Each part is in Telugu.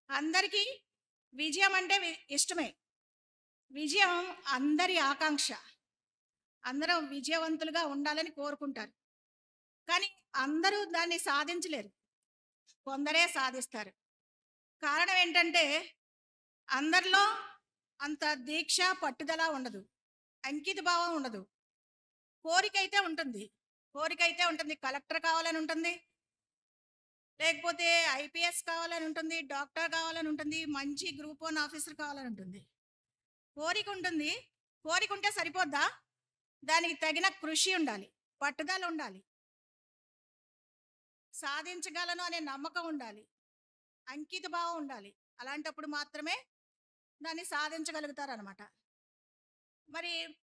అందరికీ విజయం అంటే వి- ఇష్టమే విజయం అందరి ఆకాంక్ష అందరం విజయవంతులుగా ఉండాలని కోరుకుంటారు కానీ అందరూ దాన్ని సాధించలేరు కొందరే సాధిస్తారు కారణం ఏంటంటే అందరిలో అంత దీక్ష పట్టుదల ఉండదు అంకిత భావం ఉండదు కోరిక అయితే ఉంటుంది కోరిక అయితే ఉంటుంది కలెక్టర్ కావాలని ఉంటుంది లేకపోతే ఐపీఎస్ కావాలని ఉంటుంది డాక్టర్ కావాలని ఉంటుంది మంచి గ్రూప్ వన్ ఆఫీసర్ కావాలని ఉంటుంది కోరిక ఉంటుంది కోరిక ఉంటే సరిపోద్దా దానికి తగిన కృషి ఉండాలి పట్టుదల ఉండాలి సాధించగలను అనే నమ్మకం ఉండాలి అంకిత భావం ఉండాలి అలాంటప్పుడు మాత్రమే దాన్ని సాధించగలుగుతారనమాట మరి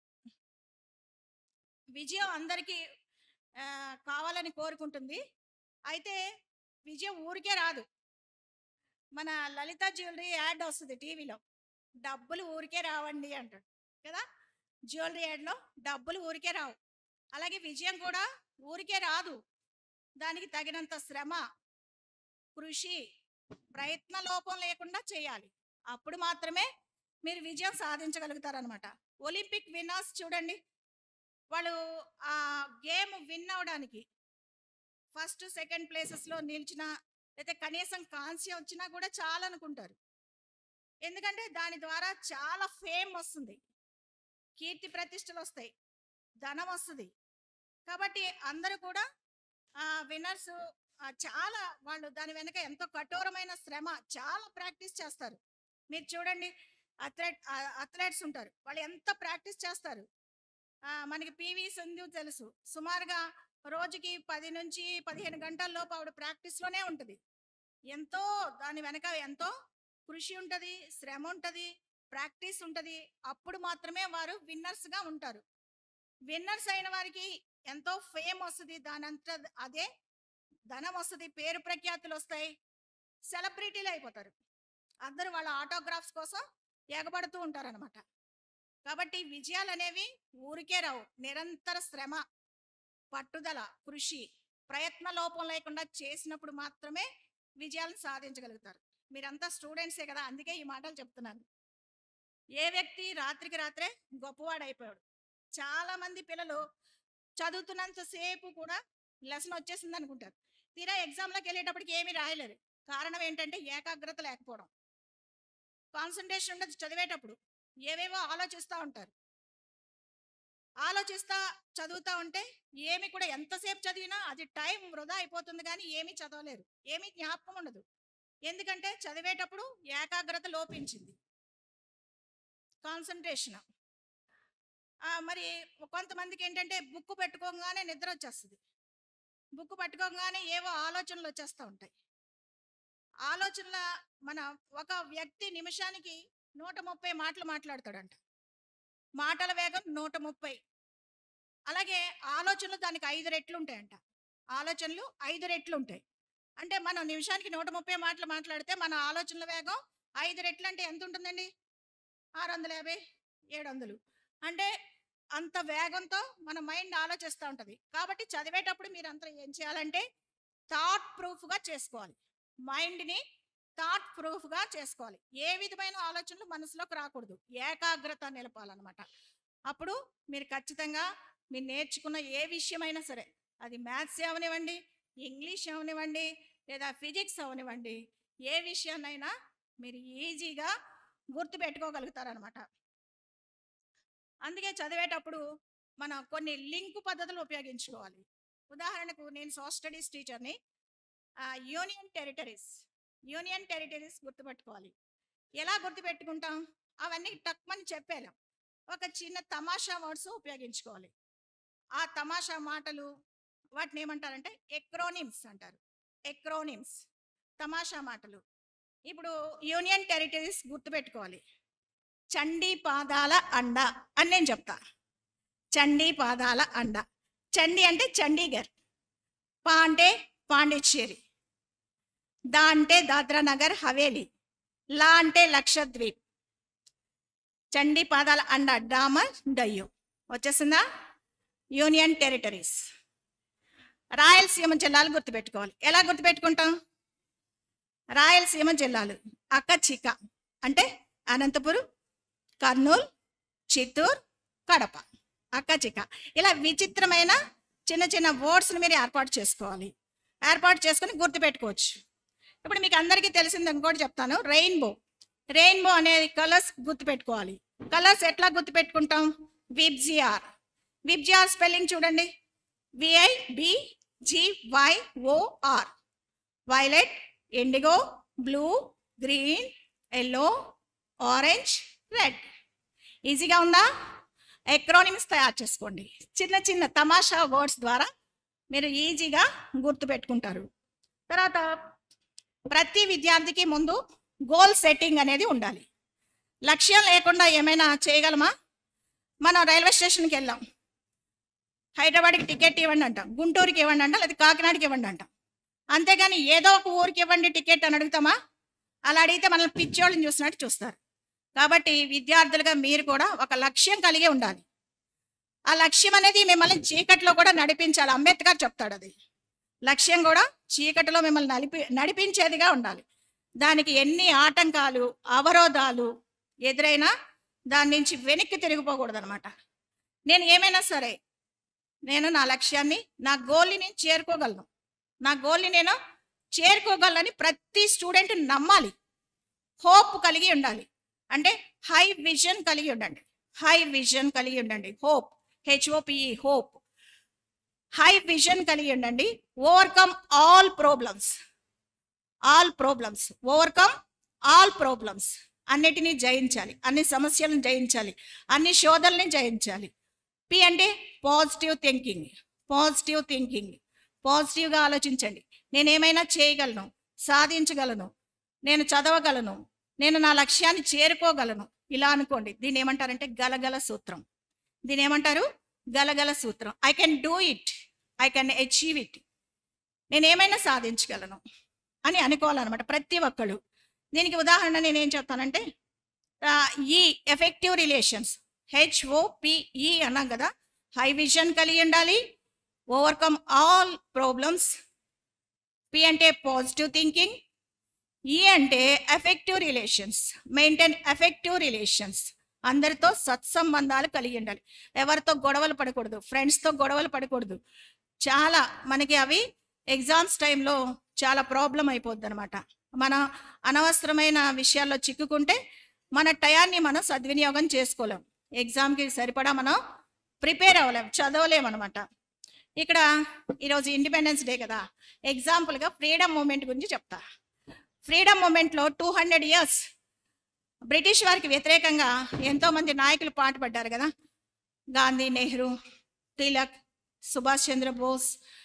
విజయం అందరికీ ఆ, కావాలని కోరుకుంటుంది అయితే విజయం ఊరికే రాదు మన లలిత జ్యువెలరీ యాడ్ వస్తుంది టీవీలో డబ్బులు ఊరికే రావండి అంటాడు కదా జ్యువెలరీ యాడ్లో డబ్బులు ఊరికే రావు అలాగే విజయం కూడా ఊరికే రాదు దానికి తగినంత శ్రమ కృషి ప్రయత్న లోపం లేకుండా చేయాలి అప్పుడు మాత్రమే మీరు విజయం సాధించగలుగుతారనమాట ఒలింపిక్ విన్నర్స్ చూడండి వాళ్ళు ఆ గేమ్ విన్ అవడానికి ఫస్ట్ సెకండ్ ప్లేసెస్లో నిలిచిన లేదా కనీసం కాన్సీ వచ్చినా కూడా చాలా అనుకుంటారు ఎందుకంటే దాని ద్వారా చాలా ఫేమ్ వస్తుంది కీర్తి ప్రతిష్టలు వస్తాయి ధనం వస్తుంది కాబట్టి అందరూ కూడా ఆ విన్నర్స్ చాలా వాళ్ళు దాని వెనక ఎంతో కఠోరమైన శ్రమ చాలా ప్రాక్టీస్ చేస్తారు మీరు చూడండి అథ్లెట్ అథ్లెట్స్ ఉంటారు వాళ్ళు ఎంత ప్రాక్టీస్ చేస్తారు ఆ, మనకి పివి సింధు తెలుసు సుమారుగా రోజుకి పది నుంచి పదిహేను గంటల లోపు ఆవిడ ప్రాక్టీస్లోనే ఉంటుంది ఎంతో దాని వెనక ఎంతో కృషి ఉంటుంది శ్రమ ఉంటుంది ప్రాక్టీస్ ఉంటుంది అప్పుడు మాత్రమే వారు విన్నర్స్గా ఉంటారు విన్నర్స్ అయిన వారికి ఎంతో ఫేమ్ వస్తుంది దాని అంతా అదే ధనం వస్తుంది పేరు ప్రఖ్యాతులు వస్తాయి సెలబ్రిటీలు అయిపోతారు అందరూ వాళ్ళ ఆటోగ్రాఫ్స్ కోసం ఎగబడుతూ ఉంటారనమాట కాబట్టి విజయాలు అనేవి ఊరికే రావు నిరంతర శ్రమ పట్టుదల కృషి ప్రయత్న లోపం లేకుండా చేసినప్పుడు మాత్రమే విజయాలను సాధించగలుగుతారు మీరంతా స్టూడెంట్సే కదా అందుకే ఈ మాటలు చెప్తున్నాను ఏ వ్యక్తి రాత్రికి రాత్రే గొప్పవాడైపోయాడు చాలా మంది పిల్లలు చదువుతున్నంతసేపు కూడా లెసన్ వచ్చేసింది అనుకుంటారు తీరా ఎగ్జామ్లోకి వెళ్ళేటప్పటికి ఏమీ రాయలేరు కారణం ఏంటంటే ఏకాగ్రత లేకపోవడం కాన్సన్ట్రేషన్ ఉండదు చదివేటప్పుడు ఏవేవో ఆలోచిస్తూ ఉంటారు ఆలోచిస్తా చదువుతా ఉంటే ఏమి కూడా ఎంతసేపు చదివినా అది టైం వృధా అయిపోతుంది కానీ ఏమీ చదవలేరు ఏమీ జ్ఞాపకం ఉండదు ఎందుకంటే చదివేటప్పుడు ఏకాగ్రత లోపించింది కాన్సన్ట్రేషన్ మరి కొంతమందికి ఏంటంటే బుక్ పెట్టుకోగానే నిద్ర వచ్చేస్తుంది బుక్ పట్టుకోగానే ఏవో ఆలోచనలు వచ్చేస్తూ ఉంటాయి ఆలోచనల మన ఒక వ్యక్తి నిమిషానికి నూట ముప్పై మాటలు మాట్లాడతాడంట మాటల వేగం నూట ముప్పై అలాగే ఆలోచనలు దానికి ఐదు రెట్లు ఉంటాయంట ఆలోచనలు ఐదు రెట్లు ఉంటాయి అంటే మనం నిమిషానికి నూట ముప్పై మాటలు మాట్లాడితే మన ఆలోచనల వేగం ఐదు రెట్లు అంటే ఎంత ఉంటుందండి ఆరు వందల యాభై ఏడు వందలు అంటే అంత వేగంతో మన మైండ్ ఆలోచిస్తూ ఉంటుంది కాబట్టి చదివేటప్పుడు మీరు అంతా ఏం చేయాలంటే థాట్ ప్రూఫ్గా చేసుకోవాలి మైండ్ని థాట్ ప్రూఫ్గా చేసుకోవాలి ఏ విధమైన ఆలోచనలు మనసులోకి రాకూడదు ఏకాగ్రత నిలపాలన్నమాట అప్పుడు మీరు ఖచ్చితంగా మీరు నేర్చుకున్న ఏ విషయమైనా సరే అది మ్యాథ్స్ అవనివ్వండి ఇంగ్లీష్ అవనివ్వండి లేదా ఫిజిక్స్ అవనివ్వండి ఏ విషయాన్నైనా మీరు ఈజీగా గుర్తుపెట్టుకోగలుగుతారనమాట అందుకే చదివేటప్పుడు మనం కొన్ని లింక్ పద్ధతులు ఉపయోగించుకోవాలి ఉదాహరణకు నేను సోషల్ స్టడీస్ టీచర్ని యూనియన్ టెరిటరీస్ యూనియన్ టెరిటరీస్ గుర్తుపెట్టుకోవాలి ఎలా గుర్తుపెట్టుకుంటాం అవన్నీ టక్మని చెప్పేలాం ఒక చిన్న తమాషా వర్డ్స్ ఉపయోగించుకోవాలి ఆ తమాషా మాటలు వాటిని ఏమంటారంటే ఎక్రోనిమ్స్ అంటారు ఎక్రోనిమ్స్ తమాషా మాటలు ఇప్పుడు యూనియన్ టెరిటరీస్ గుర్తుపెట్టుకోవాలి చండీ పాదాల అండ అని నేను చెప్తా చండీ పాదాల అండ చండీ అంటే చండీగర్ పా అంటే పాండిచ్చేరి దా అంటే దాద్రా నగర్ హవేలీ లా అంటే లక్షద్వీప్ చండీ పాదాల అండ డామర్ డయ్యు వచ్చేసిందా యూనియన్ టెరిటరీస్ రాయలసీమ జిల్లాలు గుర్తుపెట్టుకోవాలి ఎలా గుర్తుపెట్టుకుంటాం రాయలసీమ జిల్లాలు అక్కచిక అంటే అనంతపురం కర్నూలు చిత్తూరు కడప అక్కచిక ఇలా విచిత్రమైన చిన్న చిన్న వర్డ్స్ని మీరు ఏర్పాటు చేసుకోవాలి ఏర్పాటు చేసుకొని గుర్తుపెట్టుకోవచ్చు ఇప్పుడు మీకు అందరికీ తెలిసింది ఇంకోటి చెప్తాను రెయిన్బో రెయిన్బో అనేది కలర్స్ గుర్తుపెట్టుకోవాలి కలర్స్ ఎట్లా గుర్తుపెట్టుకుంటాం విబ్జిఆర్ విబ్జిఆర్ స్పెల్లింగ్ చూడండి V I B G Y O R violet indigo blue green yellow orange red ఈజీగా ఉందా ఎక్రోనిమ్స్ తయారు చేసుకోండి చిన్న చిన్న తమాషా వర్డ్స్ ద్వారా మీరు ఈజీగా గుర్తుపెట్టుకుంటారు తర్వాత ప్రతి విద్యార్థికి ముందు గోల్ సెట్టింగ్ అనేది ఉండాలి లక్ష్యం లేకుండా ఏమైనా చేయగలమా మనం రైల్వే స్టేషన్కి వెళ్ళాం హైదరాబాద్కి టికెట్ ఇవ్వండి అంటాం గుంటూరుకి ఇవ్వండి అంటాం లేదా కాకినాడకి ఇవ్వండి అంటాం అంతేగాని ఏదో ఒక ఊరికి ఇవ్వండి టికెట్ అని అడుగుతామా అలా అడిగితే మనల్ని పిచ్చోళ్ళని చూసినట్టు చూస్తారు కాబట్టి విద్యార్థులుగా మీరు కూడా ఒక లక్ష్యం కలిగి ఉండాలి ఆ లక్ష్యం అనేది మిమ్మల్ని చీకట్లో కూడా నడిపించాలి అంబేద్కర్ చెప్తాడు అది లక్ష్యం కూడా చీకటిలో మిమ్మల్ని నడిపి నడిపించేదిగా ఉండాలి దానికి ఎన్ని ఆటంకాలు అవరోధాలు ఎదురైనా దాని నుంచి వెనక్కి తిరిగిపోకూడదు అనమాట నేను ఏమైనా సరే నేను నా లక్ష్యాన్ని నా గోల్ని నేను చేరుకోగలను నా గోల్ని నేను చేరుకోగలనని ప్రతి స్టూడెంట్ నమ్మాలి హోప్ కలిగి ఉండాలి అంటే హై విజన్ కలిగి ఉండండి హై విజన్ కలిగి ఉండండి hope H O P E hope high vision కలిగి ఉండండి overcome all problems all problems overcome all problems అన్నిటినీ జయించాలి అన్ని సమస్యలను జయించాలి అన్ని శోధనల్ని జయించాలి పి అంటే పాజిటివ్ థింకింగ్ పాజిటివ్ థింకింగ్ పాజిటివ్గా ఆలోచించండి నేను ఏమైనా చేయగలను సాధించగలను నేను చదవగలను నేను నా లక్ష్యాన్ని చేరుకోగలను ఇలా అనుకోండి దీన్ని ఏమంటారంటే గలగల సూత్రం దీని ఏమంటారు గలగల సూత్రం I can do it I can achieve it నేను ఏమైనా సాధించగలను అని అనుకోవాలన్నమాట ప్రతి ఒక్కళ్ళు దీనికి ఉదాహరణ నేను ఏం చెప్తానంటే ఆ, ఈ ఎఫెక్టివ్ రిలేషన్స్ హెచ్ఓపిఈ అన్నాం కదా హై విజన్ కలిగి ఉండాలి ఓవర్కమ్ ఆల్ ప్రాబ్లమ్స్ పి అంటే పాజిటివ్ థింకింగ్ ఈ అంటే effective relations maintain effective relations అందరితో సత్సంబంధాలు కలిగి ఉండాలి ఎవరితో గొడవలు పడకూడదు ఫ్రెండ్స్తో గొడవలు పడకూడదు చాలా మనకి అవి ఎగ్జామ్స్ టైంలో చాలా ప్రాబ్లం అయిపోద్ది అనమాట మన అనవసరమైన విషయాల్లో చిక్కుకుంటే మన టయాన్ని మనం సద్వినియోగం చేసుకోలేం ఎగ్జామ్కి సరిపడా మనం ప్రిపేర్ అవ్వలేం చదవలేం అనమాట ఇక్కడ ఈరోజు ఇండిపెండెన్స్ డే కదా ఎగ్జాంపుల్గా ఫ్రీడమ్ మూమెంట్ గురించి చెప్తా ఫ్రీడమ్ మూమెంట్లో టూ హండ్రెడ్ ఇయర్స్ బ్రిటిష్ వారికి వ్యతిరేకంగా ఎంతో మంది నాయకులు పాటుపడ్డారు కదా గాంధీ నెహ్రూ తిలక్ సుభాష్ చంద్రబోస్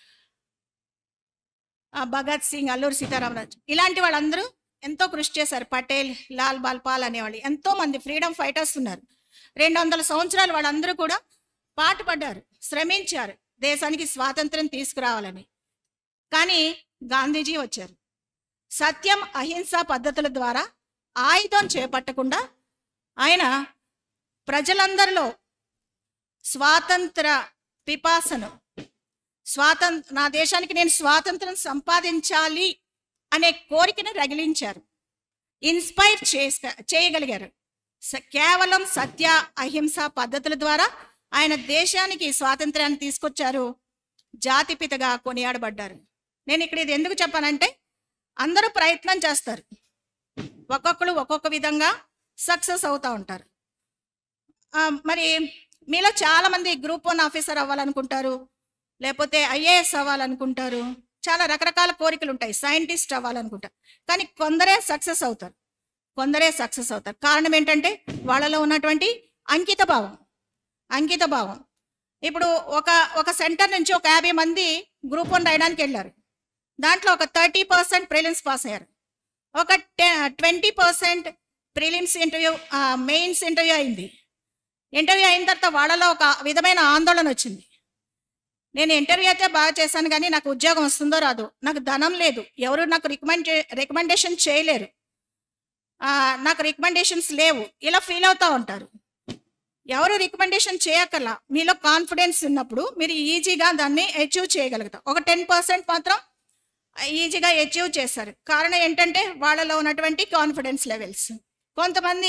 ఆ, భగత్ సింగ్ అల్లూరి సీతారామరాజు ఇలాంటి వాళ్ళందరూ ఎంతో కృషి చేశారు పటేల్ లాల్ బాల్ పాల్ అనేవాళ్ళు ఎంతో మంది ఫ్రీడమ్ ఫైటర్స్ ఉన్నారు రెండు వందల సంవత్సరాలు వాళ్ళందరూ కూడా పాటుపడ్డారు శ్రమించారు దేశానికి స్వాతంత్రం తీసుకురావాలని కానీ గాంధీజీ వచ్చారు సత్యం అహింస పద్ధతుల ద్వారా ఆయుధం చేపట్టకుండా ఆయన ప్రజలందరిలో స్వాతంత్ర పిపాసను స్వాతంత్ర నా దేశానికి నేను స్వాతంత్రం సంపాదించాలి అనే కోరికను రగిలించారు ఇన్స్పైర్ చేస చేయగలిగారు స- కేవలం సత్య అహింస పద్ధతుల ద్వారా ఆయన దేశానికి స్వాతంత్రాన్ని తీసుకొచ్చారు జాతిపితగా కొనియాడబడ్డారు నేను ఇక్కడ ఇది ఎందుకు చెప్పానంటే అందరూ ప్రయత్నం చేస్తారు ఒక్కొక్కరు ఒక్కొక్క విధంగా సక్సెస్ అవుతూ ఉంటారు ఆ, మరి మీలో చాలా మంది గ్రూప్ వన్ ఆఫీసర్ అవ్వాలనుకుంటారు లేకపోతే ఐఏఎస్ అవ్వాలనుకుంటారు చాలా రకరకాల కోరికలు ఉంటాయి సైంటిస్ట్ అవ్వాలనుకుంటారు కానీ కొందరే సక్సెస్ అవుతారు కొందరే సక్సెస్ అవుతారు కారణం ఏంటంటే వాళ్ళలో ఉన్నటువంటి అంకిత భావం అంకిత భావం ఇప్పుడు ఒక ఒక సెంటర్ నుంచి ఒక యాభై మంది గ్రూప్ వన్ రాయడానికి వెళ్ళారు దాంట్లో ఒక థర్టీ పర్సెంట్ ప్రిలిమ్స్ పాస్ అయ్యారు ఒక twenty percent prelims interview mains interview అయింది ఇంటర్వ్యూ అయిన తర్వాత వాళ్ళలో ఒక విధమైన ఆందోళన వచ్చింది నేను ఇంటర్వ్యూ అయితే బాగా చేశాను కానీ నాకు ఉద్యోగం వస్తుందో రాదు నాకు ధనం లేదు ఎవరు నాకు రికమెండ్ రికమెండేషన్ చేయలేరు ఆ, నాకు రికమెండేషన్స్ లేవు ఇలా ఫీల్ అవుతూ ఉంటారు ఎవరు రికమెండేషన్ చేయక్కర్లా మీలో కాన్ఫిడెన్స్ ఉన్నప్పుడు మీరు ఈజీగా దాన్ని అచీవ్ చేయగలుగుతారు ఒక టెన్ పర్సెంట్ మాత్రం ఈజీగా అచీవ్ చేశారు కారణం ఏంటంటే వాళ్ళలో ఉన్నటువంటి కాన్ఫిడెన్స్ లెవెల్స్ కొంతమంది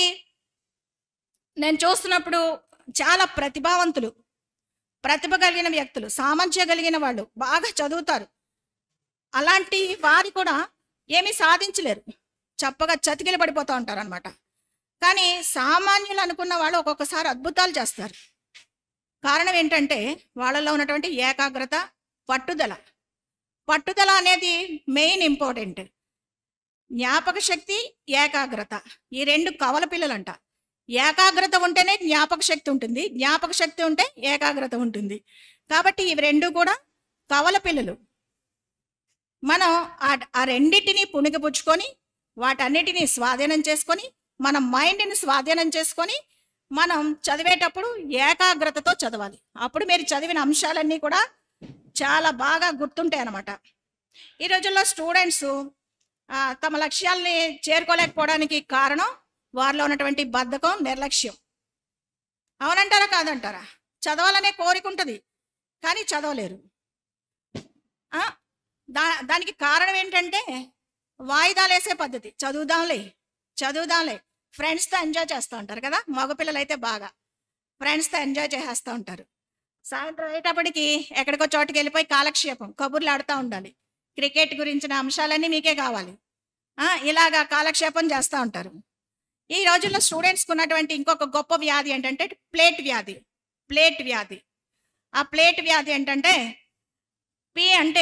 నేను చూస్తున్నప్పుడు చాలా ప్రతిభావంతులు ప్రతిభ కలిగిన వ్యక్తులు సామర్థ్య కలిగిన వాళ్ళు బాగా చదువుతారు అలాంటి వారి కూడా ఏమీ సాధించలేరు చప్పగా చతికిలు పడిపోతూ ఉంటారు అనమాట కానీ సామాన్యులు అనుకున్న వాళ్ళు ఒక్కొక్కసారి అద్భుతాలు చేస్తారు కారణం ఏంటంటే వాళ్ళలో ఉన్నటువంటి ఏకాగ్రత పట్టుదల పట్టుదల అనేది మెయిన్ ఇంపార్టెంట్ జ్ఞాపక శక్తి ఏకాగ్రత ఈ రెండు కవల పిల్లలంట ఏకాగ్రత ఉంటేనే జ్ఞాపక శక్తి ఉంటుంది జ్ఞాపక శక్తి ఉంటే ఏకాగ్రత ఉంటుంది కాబట్టి ఇవి రెండు కూడా కవల పిల్లలు మనం ఆ- ఆ రెండింటిని పుణికిపుచ్చుకొని వాటన్నిటిని స్వాధీనం చేసుకొని మన మైండ్ని స్వాధీనం చేసుకొని మనం చదివేటప్పుడు ఏకాగ్రతతో చదవాలి అప్పుడు మీరు చదివిన అంశాలన్నీ కూడా చాలా బాగా గుర్తుంటాయి అన్నమాట ఈ రోజుల్లో స్టూడెంట్స్ తమ లక్ష్యాల్ని చేరుకోలేకపోవడానికి కారణం వారిలో ఉన్నటువంటి బద్ధకం నిర్లక్ష్యం అవునంటారా కాదంటారా చదవాలనే కోరిక ఉంటుంది కానీ చదవలేరు ఆ, దా దానికి కారణం ఏంటంటే వాయిదాలు వేసే పద్ధతి చదువుదాంలే చదువుదాంలే ఫ్రెండ్స్తో ఎంజాయ్ చేస్తూ ఉంటారు కదా మగపిల్లలు అయితే బాగా ఫ్రెండ్స్తో ఎంజాయ్ చేసేస్తూ ఉంటారు సాయంత్రం అయ్యేటప్పటికి ఎక్కడికో చోటుకి వెళ్ళిపోయి కాలక్షేపం కబుర్లు ఆడుతూ ఉండాలి క్రికెట్ గురించిన అంశాలన్నీ మీకే కావాలి ఆ, ఇలాగా కాలక్షేపం చేస్తూ ఉంటారు ఈ రోజుల్లో స్టూడెంట్స్కి ఉన్నటువంటి ఇంకొక గొప్ప వ్యాధి ఏంటంటే ప్లేట్ వ్యాధి ప్లేట్ వ్యాధి ఆ ప్లేట్ వ్యాధి ఏంటంటే పి అంటే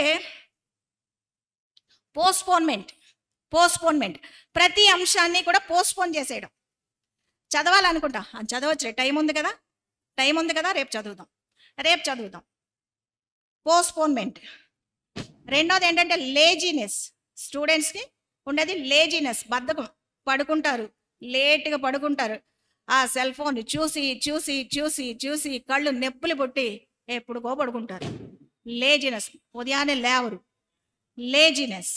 పోస్ట్పోన్మెంట్ పోస్ట్పోన్మెంట్ ప్రతి అంశాన్ని కూడా పోస్ట్పోన్ చేసేయడం చదవాలనుకుంటా ఆ, చదవచ్చు టైం ఉంది కదా టైం ఉంది కదా రేపు చదువుదాం రేపు చదువుదాం పోస్ట్పోన్మెంట్ రెండోది ఏంటంటే లేజీనెస్ స్టూడెంట్స్కి ఉండేది లేజీనెస్ బద్ధకం పడుకుంటారు లేట్గా పడుకుంటారు ఆ సెల్ ఫోన్ చూసి చూసి చూసి చూసి కళ్ళు నొప్పులు పుట్టి ఎప్పుడుకో పడుకుంటారు లేజినెస్ ఉదయాన్నే లేవరు లేజినెస్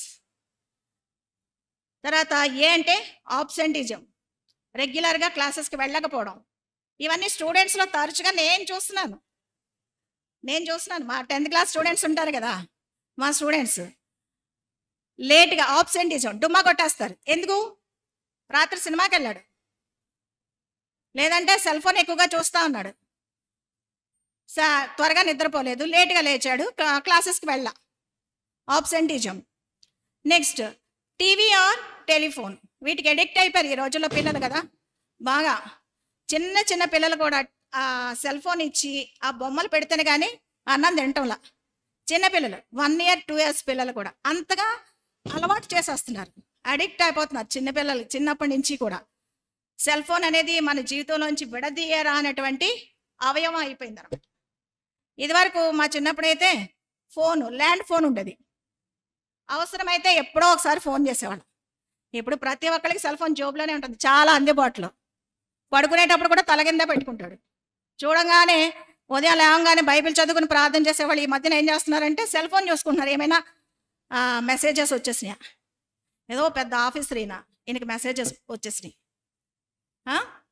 తర్వాత ఏ అంటే ఆబ్సెంటిజం రెగ్యులర్గా క్లాసెస్కి వెళ్ళకపోవడం ఇవన్నీ స్టూడెంట్స్లో తరచుగా నేను చూస్తున్నాను నేను చూస్తున్నాను మా టెన్త్ క్లాస్ స్టూడెంట్స్ ఉంటారు కదా మా స్టూడెంట్స్ లేట్గా ఆబ్సెంటిజం డుమ్మా కొట్టేస్తారు ఎందుకు రాత్రి సినిమాకి వెళ్ళాడు లేదంటే సెల్ ఫోన్ ఎక్కువగా చూస్తూ ఉన్నాడు సా త్వరగా నిద్రపోలేదు లేట్గా లేచాడు క్లా- క్లాసెస్కి వెళ్ళా absenteeism next TV or telephone వీటికి అడిక్ట్ అయిపోయారు ఈ రోజుల్లో పిల్లలు కదా బాగా చిన్న చిన్న పిల్లలు కూడా ఆ సెల్ ఫోన్ ఇచ్చి ఆ బొమ్మలు పెడితేనే కానీ అన్నం తినటంలా చిన్న పిల్లలు వన్ ఇయర్ టూ ఇయర్స్ పిల్లలు కూడా అంతగా అలవాటు చేసేస్తున్నారు అడిక్ట్ అయిపోతున్నారు చిన్న పిల్లలు చిన్నప్పటి నుంచి కూడా సెల్ ఫోన్ అనేది మన జీవితంలోంచి విడదీయరా అనేటువంటి అవయవం అయిపోయింది అనమాట ఇదివరకు మా చిన్నప్పుడైతే ఫోన్ ల్యాండ్ ఫోన్ ఉండేది అవసరమైతే ఎప్పుడో ఒకసారి ఫోన్ చేసేవాళ్ళం ఇప్పుడు ప్రతి ఒక్కరికి సెల్ ఫోన్ జోబులోనే ఉంటుంది చాలా అందుబాటులో పడుకునేటప్పుడు కూడా తల కింద పెట్టుకుంటాడు చూడంగానే ఉదయం లేవగానే బైబిల్ చదువుకుని ప్రార్థన చేసేవాళ్ళు ఈ మధ్యన ఏం చేస్తున్నారంటే సెల్ ఫోన్ చూసుకుంటున్నారు ఏమైనా మెసేజెస్ వచ్చేసినాయా ఏదో పెద్ద ఆఫీసర్ ఈయన ఈయనకి మెసేజెస్ వచ్చేసినాయి ఆ?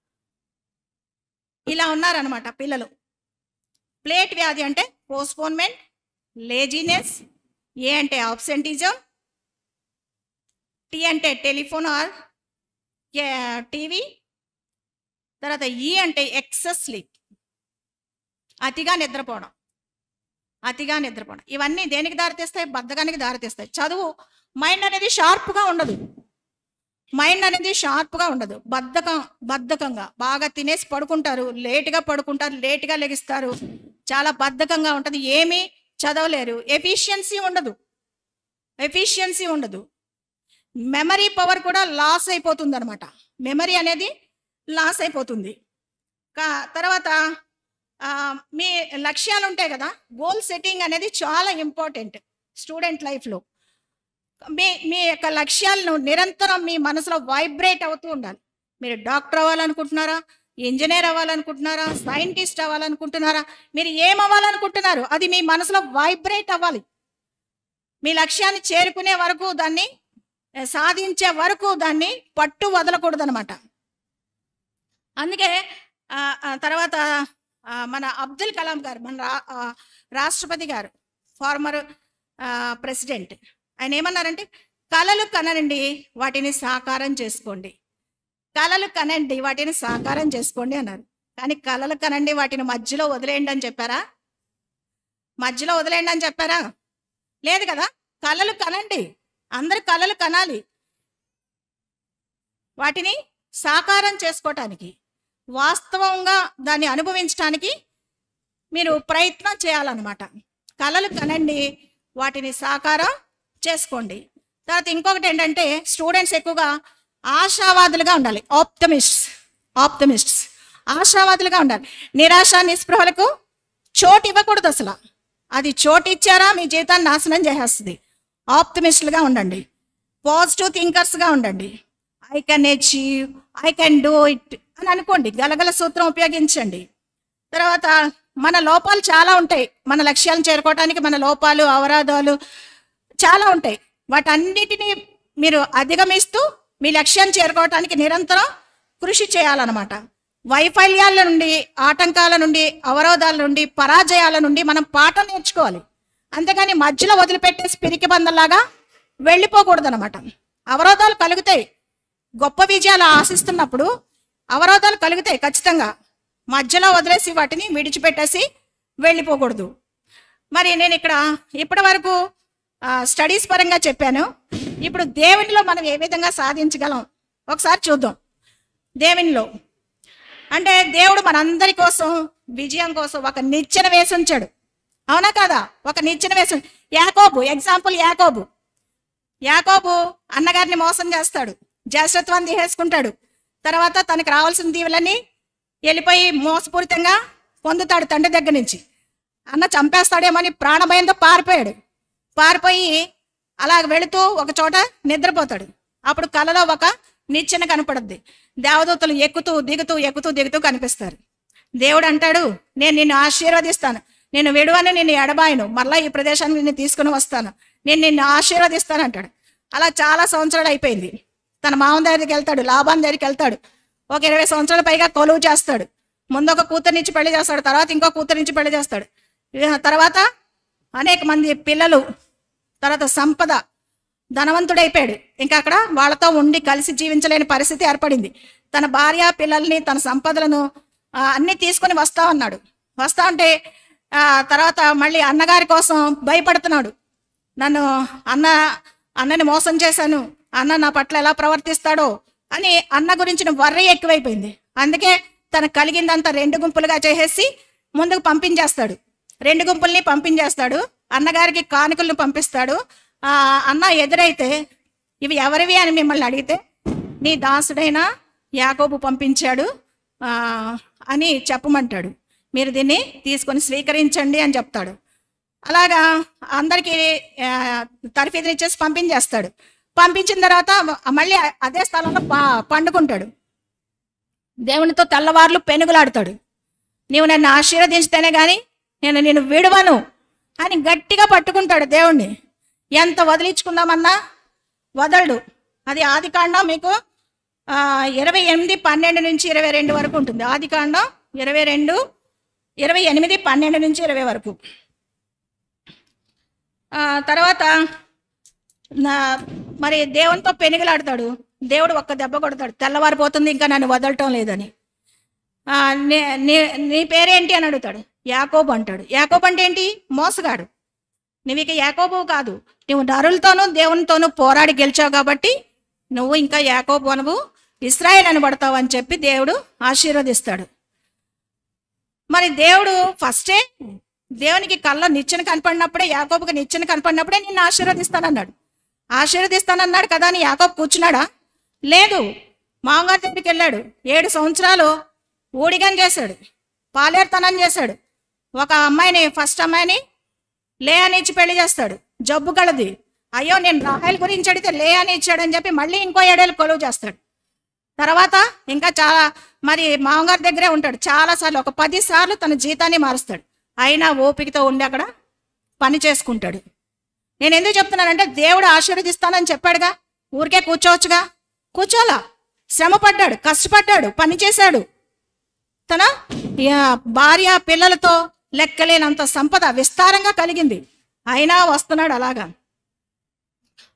ఇలా ఉన్నారనమాట పిల్లలు ప్లేట్ వ్యాధి అంటే పోస్ట్పోన్మెంట్ లేజీనెస్ ఏ అంటే ఆబ్సెంటిజం టీ అంటే టెలిఫోన్ ఆర్ టీవీ తర్వాత ఈ అంటే ఎక్సెస్ స్లీప్ అతిగా నిద్రపోవడం అతిగా నిద్రపోవడం ఇవన్నీ దేనికి దారితీస్తాయి బద్ధకానికి దారితీస్తాయి చదువు మైండ్ అనేది షార్ప్గా ఉండదు మైండ్ అనేది షార్ప్గా ఉండదు బద్ధకం బద్ధకంగా బాగా తినేసి పడుకుంటారు లేటుగా పడుకుంటారు లేటుగా లెగిస్తారు చాలా బద్ధకంగా ఉంటుంది ఏమీ చదవలేరు ఎఫిషియన్సీ ఉండదు ఎఫిషియన్సీ ఉండదు మెమరీ పవర్ కూడా లాస్ అయిపోతుంది అనమాట మెమరీ అనేది లాస్ అయిపోతుంది కా తర్వాత ఆ, మీ లక్ష్యాలు ఉంటాయి కదా గోల్ సెట్టింగ్ అనేది చాలా ఇంపార్టెంట్ స్టూడెంట్ లైఫ్లో మీ మీ యొక్క లక్ష్యాలను నిరంతరం మీ మనసులో వైబ్రేట్ అవుతూ ఉండాలి మీరు డాక్టర్ అవ్వాలనుకుంటున్నారా ఇంజనీర్ అవ్వాలనుకుంటున్నారా సైంటిస్ట్ అవ్వాలనుకుంటున్నారా మీరు ఏం అవ్వాలనుకుంటున్నారు అది మీ మనసులో వైబ్రేట్ అవ్వాలి మీ లక్ష్యాన్ని చేరుకునే వరకు దాన్ని ఆ, సాధించే వరకు దాన్ని పట్టు వదలకూడదనమాట అందుకే ఆ, ఆ, తర్వాత ఆ, మన అబ్దుల్ కలాం గారు మన రా ఆ, రాష్ట్రపతి గారు ఫార్మర్ ప్రెసిడెంట్ ఆయన ఏమన్నారంటే కలలు కనండి వాటిని సాకారం చేసుకోండి కలలు కనండి వాటిని సాకారం చేసుకోండి అన్నారు కానీ కలలు కనండి వాటిని మధ్యలో వదిలేయండి అని చెప్పారా మధ్యలో వదిలేయండి అని చెప్పారా లేదు కదా కలలు కనండి అందరు కలలు కనాలి వాటిని సాకారం చేసుకోవటానికి వాస్తవంగా దాన్ని అనుభవించడానికి మీరు ప్రయత్నం చేయాలన్నమాట కలలు కనండి వాటిని సాకారం చేసుకోండి తర్వాత ఇంకొకటి ఏంటంటే స్టూడెంట్స్ ఎక్కువగా ఆశావాదులుగా ఉండాలి ఆప్టమిస్ట్స్ ఆప్టమిస్ట్స్ ఆశావాదులుగా ఉండాలి నిరాశ నిస్పృహలకు చోటు ఇవ్వకూడదు అసలు అది చోటు ఇచ్చారా మీ జీవితాన్ని నాశనం చేసేస్తుంది ఆప్టమిస్టులుగా ఉండండి పాజిటివ్ థింకర్స్గా ఉండండి I can achieve I can do it అని అనుకోండి గలగల సూత్రం ఉపయోగించండి తర్వాత మన లోపాలు చాలా ఉంటాయి మన లక్ష్యాలను చేరుకోవడానికి మన లోపాలు అవరాధాలు చాలా ఉంటాయి వాటన్నిటిని మీరు అధిగమిస్తూ మీ లక్ష్యాన్ని చేరుకోవడానికి నిరంతరం కృషి చేయాలన్నమాట వైఫల్యాల నుండి ఆటంకాల నుండి అవరోధాల నుండి పరాజయాల నుండి మనం పాఠం నేర్చుకోవాలి అంతేగాని మధ్యలో వదిలిపెట్టేసి పిరికి బందల్లాగా వెళ్ళిపోకూడదు అనమాట అవరోధాలు కలుగుతాయి గొప్ప విజయాలు ఆశిస్తున్నప్పుడు అవరోధాలు కలుగుతాయి ఖచ్చితంగా మధ్యలో వదిలేసి వాటిని విడిచిపెట్టేసి వెళ్ళిపోకూడదు మరి నేను ఇక్కడ ఇప్పటి వరకు స్టడీస్ పరంగా చెప్పాను ఇప్పుడు దేవునిలో మనం ఏ విధంగా సాధించగలం ఒకసారి చూద్దాం దేవునిలో అంటే దేవుడు మనందరి కోసం విజయం కోసం ఒక నిచ్చెన వేసి ఉంచాడు అవునా కదా ఒక నిచ్చెన వేసి ఉం- యాకోబు ఎగ్జాంపుల్ యాకోబు యాకోబు అన్నగారిని మోసం చేస్తాడు జ్యేష్ఠత్వాన్ని తీసేసుకుంటాడు తర్వాత తనకు రావాల్సిన దీవులన్నీ వెళ్ళిపోయి మోసపూరితంగా పొందుతాడు తండ్రి దగ్గర నుంచి అన్న చంపేస్తాడేమని ప్రాణభయంతో పారిపోయాడు పారిపోయి అలా వెళుతూ ఒక చోట నిద్రపోతాడు అప్పుడు కలలో ఒక నిచ్చెన కనపడుద్ది దేవదూతలు ఎక్కుతూ దిగుతూ ఎక్కుతూ దిగుతూ కనిపిస్తారు దేవుడు అంటాడు నేను నిన్ను ఆశీర్వదిస్తాను నేను విడువని నిన్ను ఎడబాయను మళ్ళా ఈ ప్రదేశానికి నిన్ను తీసుకుని వస్తాను నేను నిన్ను ఆశీర్వదిస్తాను అంటాడు అలా చాలా సంవత్సరాలు అయిపోయింది తన మామ దగ్గరికి వెళ్తాడు లాభాన్ దగ్గరికి వెళ్తాడు ఒక ఇరవై సంవత్సరాల పైగా కొలువు చేస్తాడు ముందు ఒక కూతురునిచ్చి పెళ్లి చేస్తాడు తర్వాత ఇంకో కూతురునిచ్చి పెళ్లి చేస్తాడు ఇక తర్వాత అనేక మంది పిల్లలు తర్వాత సంపద ధనవంతుడైపోయాడు ఇంకా అక్కడ వాళ్ళతో ఉండి కలిసి జీవించలేని పరిస్థితి ఏర్పడింది తన భార్య పిల్లల్ని తన సంపదలను ఆ, అన్ని తీసుకొని వస్తా ఉన్నాడు వస్తా ఉంటే ఆ, తర్వాత మళ్ళీ అన్నగారి కోసం భయపడుతున్నాడు నన్ను అన్న అన్నని మోసం చేశాను అన్న నా పట్ల ఎలా ప్రవర్తిస్తాడో అని అన్న గురించిన వర్ర ఎక్కువైపోయింది అందుకే తనకు కలిగిందంతా రెండు గుంపులుగా చేసేసి ముందుకు పంపించేస్తాడు రెండు గుంపుల్ని పంపించేస్తాడు అన్నగారికి కానుకలను పంపిస్తాడు ఆ అన్న ఎదురైతే ఇవి ఎవరివి అని మిమ్మల్ని అడిగితే నీ దాసుడైన యాకోబు పంపించాడు ఆ, అని చెప్పమంటాడు మీరు దీన్ని తీసుకొని స్వీకరించండి అని చెప్తాడు అలాగా అందరికీ ఆ, తర్ఫీదులు ఇచ్చేసి పంపించేస్తాడు పంపించిన తర్వాత మళ్ళీ అదే స్థలంలో ప- పండుకుంటాడు దేవునితో తెల్లవార్లు పెనుగులాడుతాడు నీవు నన్ను ఆశీర్వదించితేనే కానీ నేను నేను విడవను అని గట్టిగా పట్టుకుంటాడు దేవుణ్ణి ఎంత వదిలించుకుందామన్నా వదలడు అది ఆది కాండం మీకు ఆ, ఇరవై ఎనిమిది పన్నెండు నుంచి ఇరవై రెండు వరకు ఉంటుంది ఆది కాండం ఇరవై రెండు ఇరవై ఎనిమిది పన్నెండు నుంచి ఇరవై వరకు ఆ, తర్వాత నా మరి దేవునితో పెనుగులాడతాడు దేవుడు ఒక్క దెబ్బ కొడతాడు తెల్లవారిపోతుంది ఇంకా నన్ను వదలటం లేదని ఆ, నీ- నీ- నీ పేరేంటి అని అడుగుతాడు యాకోబు అంటాడు యాకోబు అంటే ఏంటి మోసగాడు నువ్వు ఇక యాకోబు కాదు నువ్వు నరులతోనూ దేవునితోనూ పోరాడి గెలిచావు కాబట్టి నువ్వు ఇంకా యాకోబు అనవు ఇస్రాయేల్ అనబడతావు అని చెప్పి దేవుడు ఆశీర్వదిస్తాడు మరి దేవుడు ఫస్టే దేవునికి కళ్ళ నిచ్చెన కనపడినప్పుడే యాకోబుకి నిచ్చెన కనపడినప్పుడే నిన్ను ఆశీర్వదిస్తానన్నాడు ఆశీర్వదిస్తానన్నాడు కదా అని యాకోబు కూర్చున్నాడా లేదు మామగారి దగ్గరికి వెళ్ళాడు ఏడు సంవత్సరాలు ఊడిగం చేశాడు పాలేరుతనం చేశాడు ఒక అమ్మాయిని ఫస్ట్ అమ్మాయిని లే అని ఇచ్చి పెళ్లి చేస్తాడు జబ్బు కలది అయ్యో నేను రాహేల్ గురించి అడిగితే లే అని ఇచ్చాడని చెప్పి మళ్ళీ ఇంకో ఏడేళ్ళు కొలువు చేస్తాడు తర్వాత ఇంకా చాలా మరి మామగారి దగ్గరే ఉంటాడు చాలాసార్లు ఒక పది సార్లు తన జీతాన్ని మారుస్తాడు అయినా ఓపికతో ఉండి అక్కడ పని చేసుకుంటాడు నేను ఎందుకు చెప్తున్నానంటే దేవుడు ఆశీర్వదిస్తానని చెప్పాడుగా ఊరికే కూర్చోవచ్చుగా కూర్చోలా శ్రమ పడ్డాడు కష్టపడ్డాడు పని చేశాడు తన యా, భార్య పిల్లలతో లెక్కలేనంత సంపద విస్తారంగా కలిగింది అయినా వస్తున్నాడు అలాగా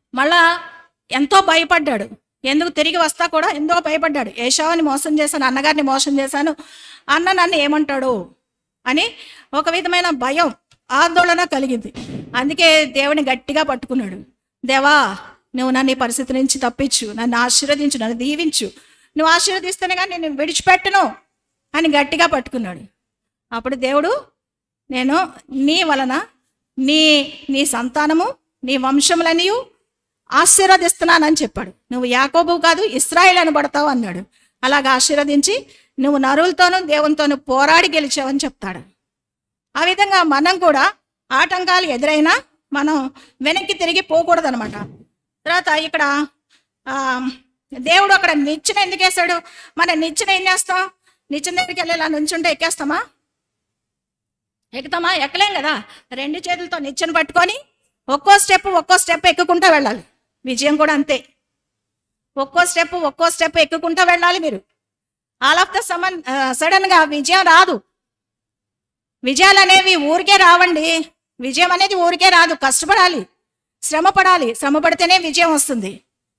మళ్ళా ఎంతో భయపడ్డాడు ఎందుకు తిరిగి వస్తా కూడా ఎంతో భయపడ్డాడు ఏషావుని మోసం చేశాను అన్నగారిని మోసం చేశాను అన్న నన్ను ఏమంటాడు అని ఒక విధమైన భయం ఆందోళన కలిగింది అందుకే దేవుని గట్టిగా పట్టుకున్నాడు దేవా నువ్వు నన్ను ఈ పరిస్థితి నుంచి తప్పించు నన్ను ఆశీర్వదించు నన్ను దీవించు నువ్వు ఆశీర్వదిస్తేనే కానీ నేను విడిచిపెట్టను అని గట్టిగా పట్టుకున్నాడు అప్పుడు దేవుడు నేను నీ వలన నీ నీ సంతానము నీ వంశములనియు ఆశీర్వదిస్తున్నానని చెప్పాడు నువ్వు యాకోబు కాదు ఇస్రాయేల్ అనబడతావు అన్నాడు అలాగ ఆశీర్వదించి నువ్వు నరులతోనూ దేవునితోనూ పోరాడి గెలిచావని చెప్తాడు ఆ విధంగా మనం కూడా ఆటంకాలు ఎదురైనా మనం వెనక్కి తిరిగి పోకూడదనమాట తర్వాత ఇక్కడ ఆ, దేవుడు అక్కడ నిచ్చెన ఎందుకు వేస్తాడు మన నిచ్చెన ఏం చేస్తాం నిచ్చెన దగ్గరికి వెళ్ళి ఇలా నుంచుంటే ఎక్కేస్తామా ఎక్కుతామా ఎక్కలేం కదా రెండు చేతులతో నిచ్చెన పట్టుకొని ఒక్కో స్టెప్ ఒక్కో స్టెప్ ఎక్కుకుంటా వెళ్ళాలి విజయం కూడా అంతే ఒక్కో స్టెప్ ఒక్కో స్టెప్ ఎక్కుకుంటా వెళ్ళాలి మీరు ఆల్ ఆఫ్ ద సమన్ సడన్ గా విజయం రాదు విజయాలు అనేవి ఊరికే రావండి విజయం అనేది ఊరికే రాదు కష్టపడాలి శ్రమ పడాలి శ్రమ పడితేనే విజయం వస్తుంది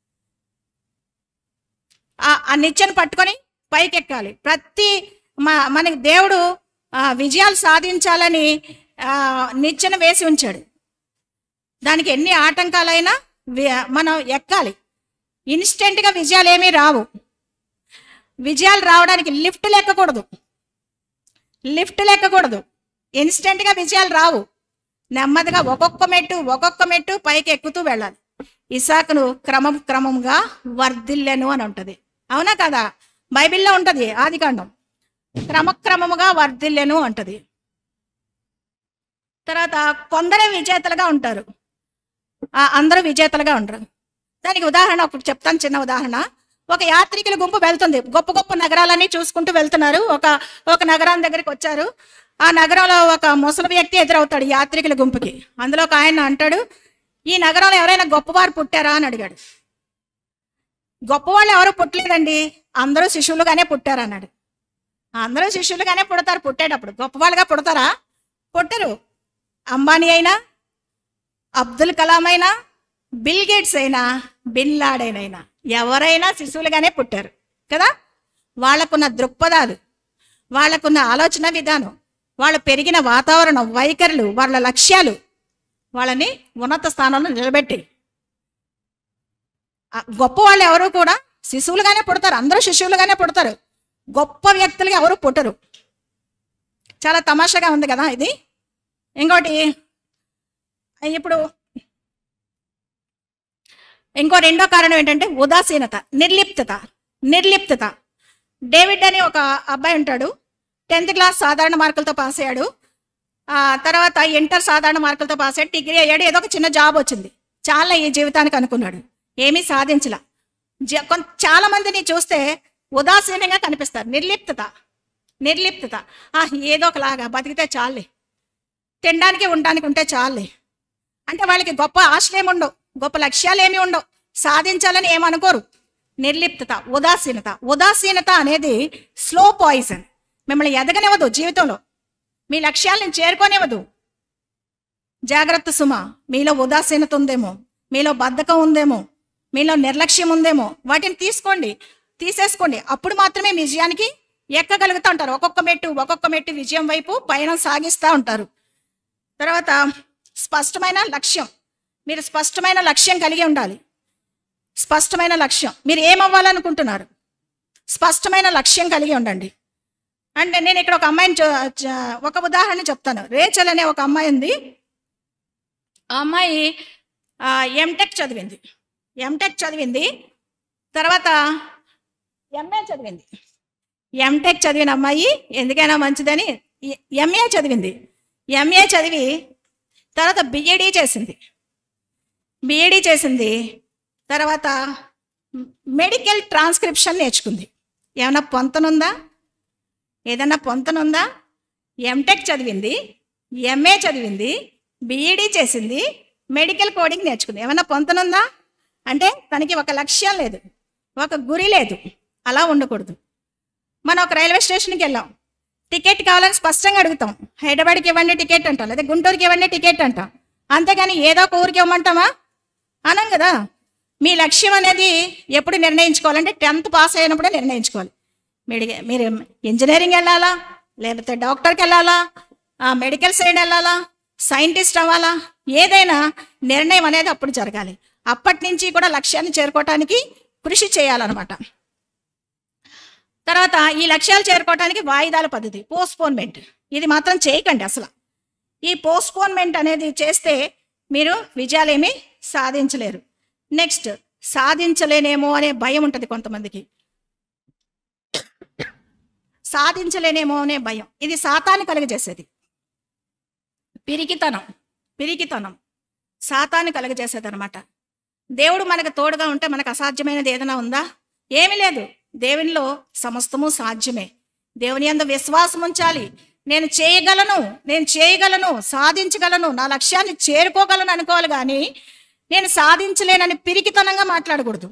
ఆ ఆ నిచ్చెన పట్టుకొని పైకి ఎక్కాలి ప్రతి మా మనకి దేవుడు ఆ, విజయాలు సాధించాలని ఆ, నిచ్చెన వేసి ఉంచాడు దానికి ఎన్ని ఆటంకాలైనా వి- మనం ఎక్కాలి ఇన్స్టెంట్గా విజయాలు ఏమీ రావు విజయాలు రావడానికి లిఫ్ట్ ఎక్కకూడదు లిఫ్ట్ ఎక్కకూడదు ఇన్స్టెంట్గా విజయాలు రావు నెమ్మదిగా ఒక్కొక్క మెట్టు ఒక్కొక్క మెట్టు పైకి ఎక్కుతూ వెళ్ళాలి ఇసాకును క్రమం క్రమంగా వర్ధిల్లెను అని ఉంటది అవునా కదా బైబిల్లో ఉంటది ఆదికాండం క్రమక్రమముగా వర్ధిల్లెను అంటది తర్వాత కొందరే విజేతలుగా ఉంటారు ఆ, అందరూ విజేతలుగా ఉండరు దానికి ఉదాహరణ ఒకటి చెప్తాను చిన్న ఉదాహరణ ఒక యాత్రికుల గుంపు వెళ్తుంది గొప్ప గొప్ప నగరాలన్నీ చూసుకుంటూ వెళ్తున్నారు ఒక ఒక నగరం దగ్గరికి వచ్చారు ఆ నగరంలో ఒక ముసలి వ్యక్తి ఎదురవుతాడు యాత్రికుల గుంపుకి అందులో ఒక ఆయన అంటాడు ఈ నగరంలో ఎవరైనా గొప్పవారు పుట్టారా అని అడిగాడు గొప్పవాళ్ళు ఎవరు పుట్టలేదండి అందరూ శిష్యులుగానే పుట్టారు అన్నాడు అందరూ శిష్యులుగానే పుడతారు పుట్టేటప్పుడు గొప్పవాళ్ళుగా పుడతారా పుట్టరు అంబానీ అయినా అబ్దుల్ కలాం అయినా బిల్ గేట్స్ అయినా బిన్ లాడెన్ అయినా ఎవరైనా శిశువులుగానే పుట్టారు కదా వాళ్ళకున్న దృక్పథాలు వాళ్ళకున్న ఆలోచన విధానం వాళ్ళు పెరిగిన వాతావరణం వైఖరులు వాళ్ళ లక్ష్యాలు వాళ్ళని ఉన్నత స్థానంలో నిలబెట్టి ఆ గొప్ప వాళ్ళు ఎవరు కూడా శిశువులుగానే పుడతారు అందరూ శిశువులుగానే పుడతారు గొప్ప వ్యక్తులుగా ఎవరు పుట్టరు చాలా తమాషాగా ఉంది కదా ఇది ఇంకోటి ఇప్పుడు ఇంకో రెండో కారణం ఏంటంటే ఉదాసీనత నిర్లిప్తత నిర్లిప్తత డేవిడ్ అని ఒక అబ్బాయి ఉంటాడు టెన్త్ క్లాస్ సాధారణ మార్కులతో పాస్ అయ్యాడు ఆ తర్వాత ఇంటర్ సాధారణ మార్కులతో పాస్ అయ్యాడు డిగ్రీ అయ్యాడు ఏదో ఒక చిన్న జాబ్ వచ్చింది చాలా ఈ జీవితానికి అనుకున్నాడు ఏమీ సాధించలా జ- కొంత చాలా మందిని చూస్తే ఉదాసీనంగా కనిపిస్తారు నిర్లిప్తత నిర్లిప్తత ఆ ఏదో ఒకలాగా బతికితే చాలే తినడానికి ఉండడానికి ఉంటే చాలే అంటే వాళ్ళకి గొప్ప ఆశలు ఏమి ఉండవు గొప్ప లక్ష్యాలు ఏమి ఉండవు సాధించాలని ఏమనుకోరు నిర్లిప్తత ఉదాసీనత ఉదాసీనత అనేది స్లో పాయిజన్ మిమ్మల్ని ఎదగనివ్వదు జీవితంలో మీ లక్ష్యాలను చేరుకోనివ్వదు జాగ్రత్త సుమ మీలో ఉదాసీనత ఉందేమో మీలో బద్ధకం ఉందేమో మీలో నిర్లక్ష్యం ఉందేమో వాటిని తీసుకోండి తీసేసుకోండి అప్పుడు మాత్రమే మీ విజయానికి ఎక్కగలుగుతూ ఉంటారు ఒక్కొక్క మెట్టు ఒక్కొక్క మెట్టు విజయం వైపు పయనం సాగిస్తూ ఉంటారు తర్వాత స్పష్టమైన లక్ష్యం మీరు స్పష్టమైన లక్ష్యం కలిగి ఉండాలి స్పష్టమైన లక్ష్యం మీరు ఏమవ్వాలనుకుంటున్నారు స్పష్టమైన లక్ష్యం కలిగి ఉండండి అంటే నేను ఇక్కడ ఒక అమ్మాయిని చూ- చ- ఒక ఉదాహరణ చెప్తాను రేచల్ అనే ఒక అమ్మాయి ఉంది ఆ అమ్మాయి ఎంటెక్ చదివింది ఎంటెక్ చదివింది తర్వాత ఎంఏ చదివింది ఎంటెక్ చదివిన అమ్మాయి ఎందుకైనా మంచిదని ఎంఏ చదివింది ఎంఏ చదివి తర్వాత బిఏడి చేసింది బిఏడి చేసింది తర్వాత మెడికల్ ట్రాన్స్క్రిప్షన్ నేర్చుకుంది ఏమైనా పొంతనుందా ఏదన్నా పొంతనుందా ఎంటెక్ చదివింది ఎంఏ చదివింది బిఈడి చేసింది మెడికల్ కోడింగ్ నేర్చుకుంది ఏమైనా పొంతనుందా అంటే తనకి ఒక లక్ష్యం లేదు ఒక గురి లేదు అలా ఉండకూడదు మనం ఒక రైల్వే స్టేషన్కి వెళ్ళాం టికెట్ కావాలని స్పష్టంగా అడుగుతాం హైదరాబాద్కి ఇవ్వండి టికెట్ అంటాం లేదా గుంటూరుకి ఇవ్వండి టికెట్ అంటాం అంతేగాని ఏదో ఒక ఊరికి ఇవ్వమంటామా అనం కదా మీ లక్ష్యం అనేది ఎప్పుడు నిర్ణయించుకోవాలంటే టెన్త్ పాస్ అయినప్పుడే నిర్ణయించుకోవాలి మెడి మీరు ఇంజనీరింగ్ వెళ్ళాలా లేకపోతే డాక్టర్కి వెళ్ళాలా ఆ, మెడికల్ సైడ్ వెళ్ళాలా సైంటిస్ట్ అవ్వాలా ఏదైనా నిర్ణయం అనేది అప్పుడు జరగాలి అప్పటి నుంచి కూడా లక్ష్యాన్ని చేరుకోవటానికి కృషి చేయాలన్నమాట తర్వాత ఈ లక్ష్యాలు చేరుకోవటానికి వాయిదాల పద్ధతి పోస్ట్పోన్మెంట్ ఇది మాత్రం చేయకండి అసలు ఈ పోస్ట్పోన్మెంట్ అనేది చేస్తే మీరు విజయాలేమీ సాధించలేరు నెక్స్ట్ సాధించలేనేమో అనే భయం ఉంటుంది కొంతమందికి సాధించలేనేమో అనే భయం ఇది సాతాన్ని కలుగజేసేది పిరికితనం పిరికితనం సాతాన్ని కలుగజేసేది అనమాట దేవుడు మనకు తోడుగా ఉంటే మనకు అసాధ్యమైనది ఏదైనా ఉందా ఏమీ లేదు దేవునిలో సమస్తము సాధ్యమే దేవుని అందు విశ్వాసం ఉంచాలి నేను చేయగలను నేను చేయగలను సాధించగలను నా లక్ష్యాన్ని చేరుకోగలను అనుకోవాలి కానీ నేను సాధించలేనని పిరికితనంగా మాట్లాడకూడదు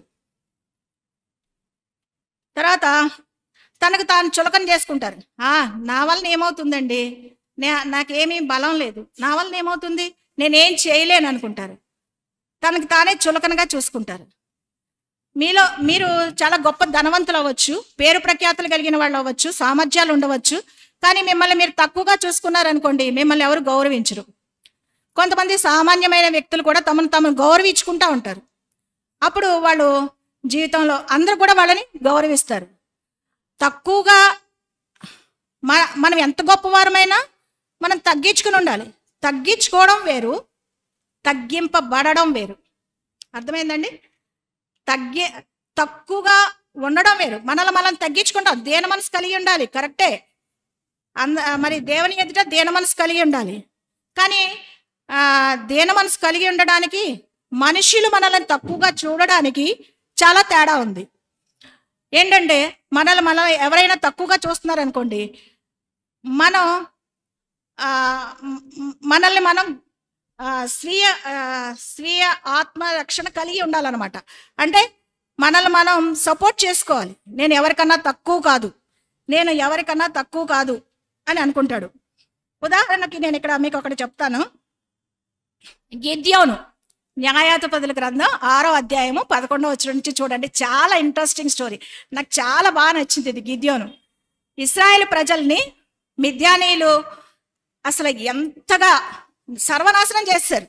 తర్వాత తనకు తాను చులకన చేసుకుంటారు ఆ నా వలన ఏమవుతుందండి నే నాకేమీ బలం లేదు నా వలన ఏమవుతుంది నేనేం చేయలేను అనుకుంటారు తనకు తానే చులకనగా చూసుకుంటారు మీలో మీరు చాలా గొప్ప ధనవంతులు అవ్వచ్చు పేరు ప్రఖ్యాతులు కలిగిన వాళ్ళు అవ్వచ్చు సామర్థ్యాలు ఉండవచ్చు కానీ మిమ్మల్ని మీరు తక్కువగా చూసుకున్నారనుకోండి మిమ్మల్ని ఎవరు గౌరవించరు కొంతమంది సామాన్యమైన వ్యక్తులు కూడా తమను తాము గౌరవించుకుంటా ఉంటారు అప్పుడు వాళ్ళు జీవితంలో అందరూ కూడా వాళ్ళని గౌరవిస్తారు తక్కువగా మన మనం ఎంత గొప్పవారమైనా మనం తగ్గించుకుని ఉండాలి తగ్గించుకోవడం వేరు తగ్గింపబడడం వేరు అర్థమైందండి తగ్గి తక్కువగా ఉండడం వేరు మనల్ని మనం తగ్గించుకుంటాం దేన మనసు కలిగి ఉండాలి కరెక్టే అంద మరి దేవుని ఎదుట దేన మనసు కలిగి ఉండాలి కానీ ఆ, దేన మనసు కలిగి ఉండడానికి మనుషులు మనల్ని తక్కువగా చూడడానికి చాలా తేడా ఉంది ఏంటంటే మనల్ని మనం ఎవరైనా తక్కువగా చూస్తున్నారు అనుకోండి మనం ఆ, మ్- మ్- మనల్ని మనం ఆ, స్వీయ ఆ, స్వీయ ఆత్మరక్షణ కలిగి ఉండాలన్నమాట అంటే మనల్ని మనం సపోర్ట్ చేసుకోవాలి నేను ఎవరికన్నా తక్కువ కాదు నేను ఎవరికన్నా తక్కువ కాదు అని అనుకుంటాడు ఉదాహరణకి నేను ఇక్కడ మీకు ఒకటి చెప్తాను గిద్యోను న్యాయాధిపతుల గ్రంథం ఆరో అధ్యాయము పదకొండవ వచ్చిన నుంచి చూడండి చాలా ఇంట్రెస్టింగ్ స్టోరీ నాకు చాలా బాగా నచ్చింది ఇది గిద్యోను ఇస్రాయేల్ ప్రజల్ని మిథ్యానీయులు అసలు ఎంతగా సర్వనాశనం చేస్తారు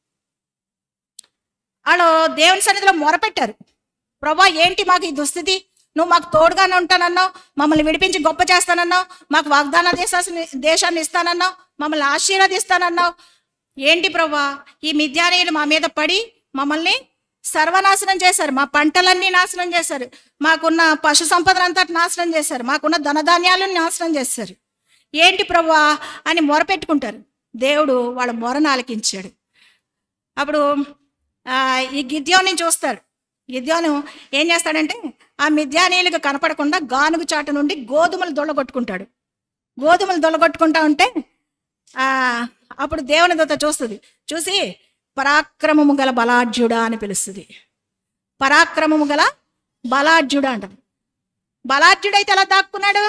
వాళ్ళు దేవుని సన్నిధిలో మొరపెట్టారు ప్రభా ఏంటి మాకు ఈ దుస్థితి నువ్వు మాకు తోడుగానే ఉంటానన్నావు మమ్మల్ని విడిపించి గొప్ప చేస్తానన్నావు మాకు వాగ్దాన దేశాన్ని దేశాన్ని ఇస్తానన్నావు మమ్మల్ని ఆశీర్వదిస్తానన్నావు ఏంటి ప్రభా ఈ మిథ్యానీయులు మా మీద పడి మమ్మల్ని సర్వనాశనం చేశారు మా పంటలన్నీ నాశనం చేశారు మాకున్న పశు సంపదనంతా నాశనం చేశారు మాకున్న ధనధాన్యాలను నాశనం చేశారు ఏంటి ప్రభా అని మొరపెట్టుకుంటారు దేవుడు వాళ్ళ మొరను ఆలకించాడు అప్పుడు ఆ, ఈ గిద్యోని చూస్తాడు గిద్యోను ఏం చేస్తాడంటే ఆ మిథ్యానీయులకు కనపడకుండా గానుగు చాటు నుండి గోధుమలు దొల్లగొట్టుకుంటాడు గోధుమలు దొల్లగొట్టుకుంటా ఉంటే ఆ, అప్పుడు దేవుని దూత చూస్తుంది చూసి పరాక్రమము గల బలాఢ్యుడా అని పిలుస్తుంది పరాక్రమము గల బలాఢ్యుడా అంటది బలాఢ్యుడైతే ఎలా దాక్కున్నాడు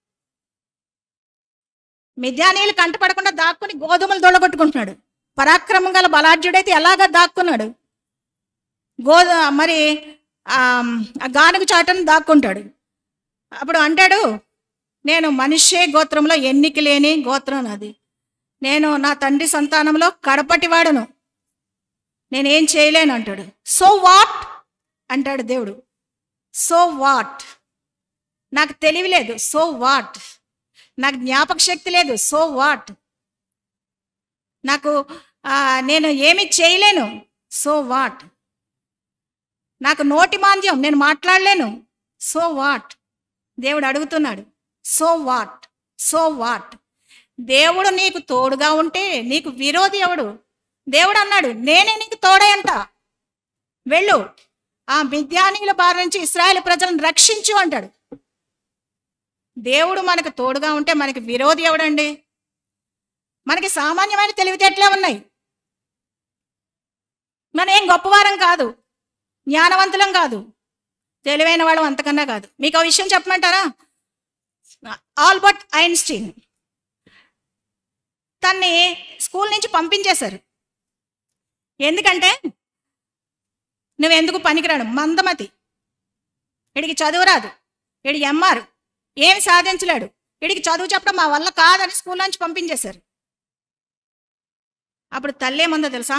మిథ్యానీయులు కంటపడకుండా దాక్కుని గోధుమలు దొల్లగొట్టుకుంటున్నాడు పరాక్రమం గల బలాఢ్యుడైతే ఎలాగా దాక్కున్నాడు గోధ మరి ఆ ఆ గానుగు చాటను దాక్కుంటాడు అప్పుడు అంటాడు నేను మనిషే గోత్రంలో ఎన్నిక లేని గోత్రం నాది నేను నా తండ్రి సంతానంలో కడపటి వాడును నేనేం చేయలేను అంటాడు సో వాట్ అంటాడు దేవుడు సో వాట్ నాకు తెలివి లేదు సో వాట్ నాకు జ్ఞాపక శక్తి లేదు సో వాట్ నాకు ఆ, నేను ఏమి చేయలేను సో వాట్ నాకు నోటి మాంద్యం నేను మాట్లాడలేను సో వాట్ దేవుడు అడుగుతున్నాడు సో వాట్ సో వాట్ దేవుడు నీకు తోడుగా ఉంటే నీకు విరోధి ఎవడు దేవుడు అన్నాడు నేనే నీకు తోడే అంట వెళ్ళు ఆ మిథ్యానీయుల బారి నుంచి ఇస్రాయేల్ ప్రజలను రక్షించు అంటాడు దేవుడు మనకు తోడుగా ఉంటే మనకి విరోధి ఎవడండి మనకి సామాన్యమైన తెలివితేటలే ఉన్నాయి మనం ఏం గొప్పవారం కాదు జ్ఞానవంతులం కాదు తెలివైన వాళ్ళం అంతకన్నా కాదు మీకు ఆ విషయం చెప్పమంటారా ఆల్బర్ట్ ఐన్స్టీన్ తన్ని స్కూల్ నుంచి పంపించేశారు ఎందుకంటే నువ్వెందుకు పనికిరాడు మందమతి వీడికి చదువు రాదు వీడికి ఎమ్మారు ఏమి సాధించలేడు వీడికి చదువు చెప్పడం మా వల్ల కాదని స్కూల్ నుంచి పంపించేశారు అప్పుడు తల్లి ఏముందో తెలుసా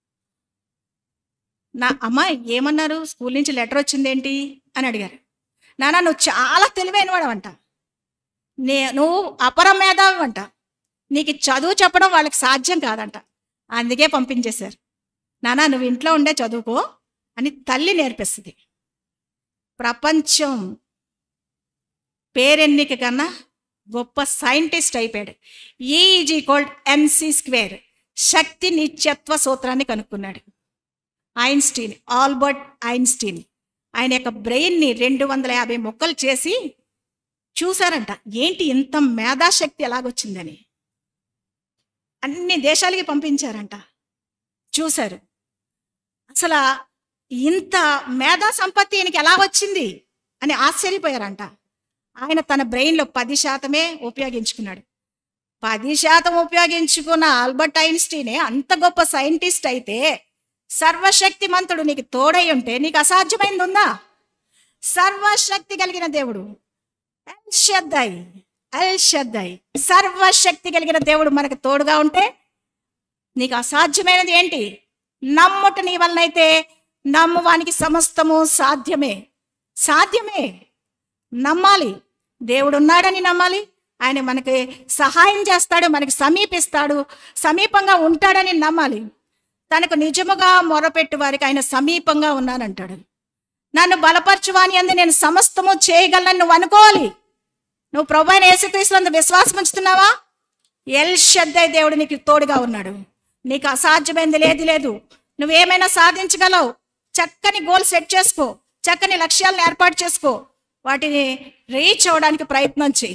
నా అమ్మాయి ఏమన్నారు స్కూల్ నుంచి లెటర్ వచ్చిందేంటి అని అడిగారు నాన్న నువ్వు చాలా తెలివైన వాడవంట నే నువ్వు అపర మేధావి అంట నీకు చదువు చెప్పడం వాళ్ళకి సాధ్యం కాదంట అందుకే పంపించేశారు నానా నువ్వు ఇంట్లో ఉండే చదువుకో అని తల్లి నేర్పిస్తుంది ప్రపంచం పేరెన్నిక కన్నా గొప్ప సైంటిస్ట్ అయిపోయాడు ఈజ్ ఈక్వల్డ్ ఎంసీ స్క్వేర్ శక్తి నిత్యత్వ సూత్రాన్ని కనుక్కున్నాడు ఐన్స్టీన్ ఆల్బర్ట్ ఐన్స్టీన్ ఆయన యొక్క బ్రెయిన్ని రెండు వందల యాభై ముక్కలు చేసి చూశారంట ఏంటి ఇంత మేధాశక్తి ఎలాగొచ్చిందని అన్ని దేశాలకి పంపించారంట చూశారు అసలు ఇంత మేధా సంపత్తి ఈయనకి ఎలా వచ్చింది అని ఆశ్చర్యపోయారంట ఆయన తన బ్రెయిన్లో పది శాతమే ఉపయోగించుకున్నాడు పది శాతం ఉపయోగించుకున్న ఆల్బర్ట్ ఐన్స్టీనే అంత గొప్ప సైంటిస్ట్ అయితే సర్వశక్తిమంతుడు నీకు తోడై ఉంటే నీకు అసాధ్యమైంది ఉందా సర్వశక్తి కలిగిన దేవుడు ఎల్ షద్దై ఎల్ షద్దై సర్వశక్తి కలిగిన దేవుడు మనకు తోడుగా ఉంటే నీకు అసాధ్యమైనది ఏంటి నమ్ముట నీ వలనైతే నమ్మువానికి సమస్తము సాధ్యమే సాధ్యమే నమ్మాలి దేవుడు ఉన్నాడని నమ్మాలి ఆయన మనకి సహాయం చేస్తాడు మనకి సమీపిస్తాడు సమీపంగా ఉంటాడని నమ్మాలి తనకు నిజముగా మొరపెట్టు వారికి ఆయన సమీపంగా ఉన్నానంటాడు నన్ను బలపరచువాని అందు నేను సమస్తము చేయగలను నువ్వు అనుకోవాలి నువ్వు ప్రభు అయిన యేసుక్రీస్తునందు విశ్వాసం ఉంచుతున్నావా ఎల్ షద్దై దేవుడు నీకు తోడుగా ఉన్నాడు నీకు అసాధ్యమైంది లేదు లేదు నువ్వేమైనా సాధించగలవు చక్కని గోల్ సెట్ చేసుకో చక్కని లక్ష్యాలను ఏర్పాటు చేసుకో వాటిని రీచ్ అవ్వడానికి ప్రయత్నం చేయి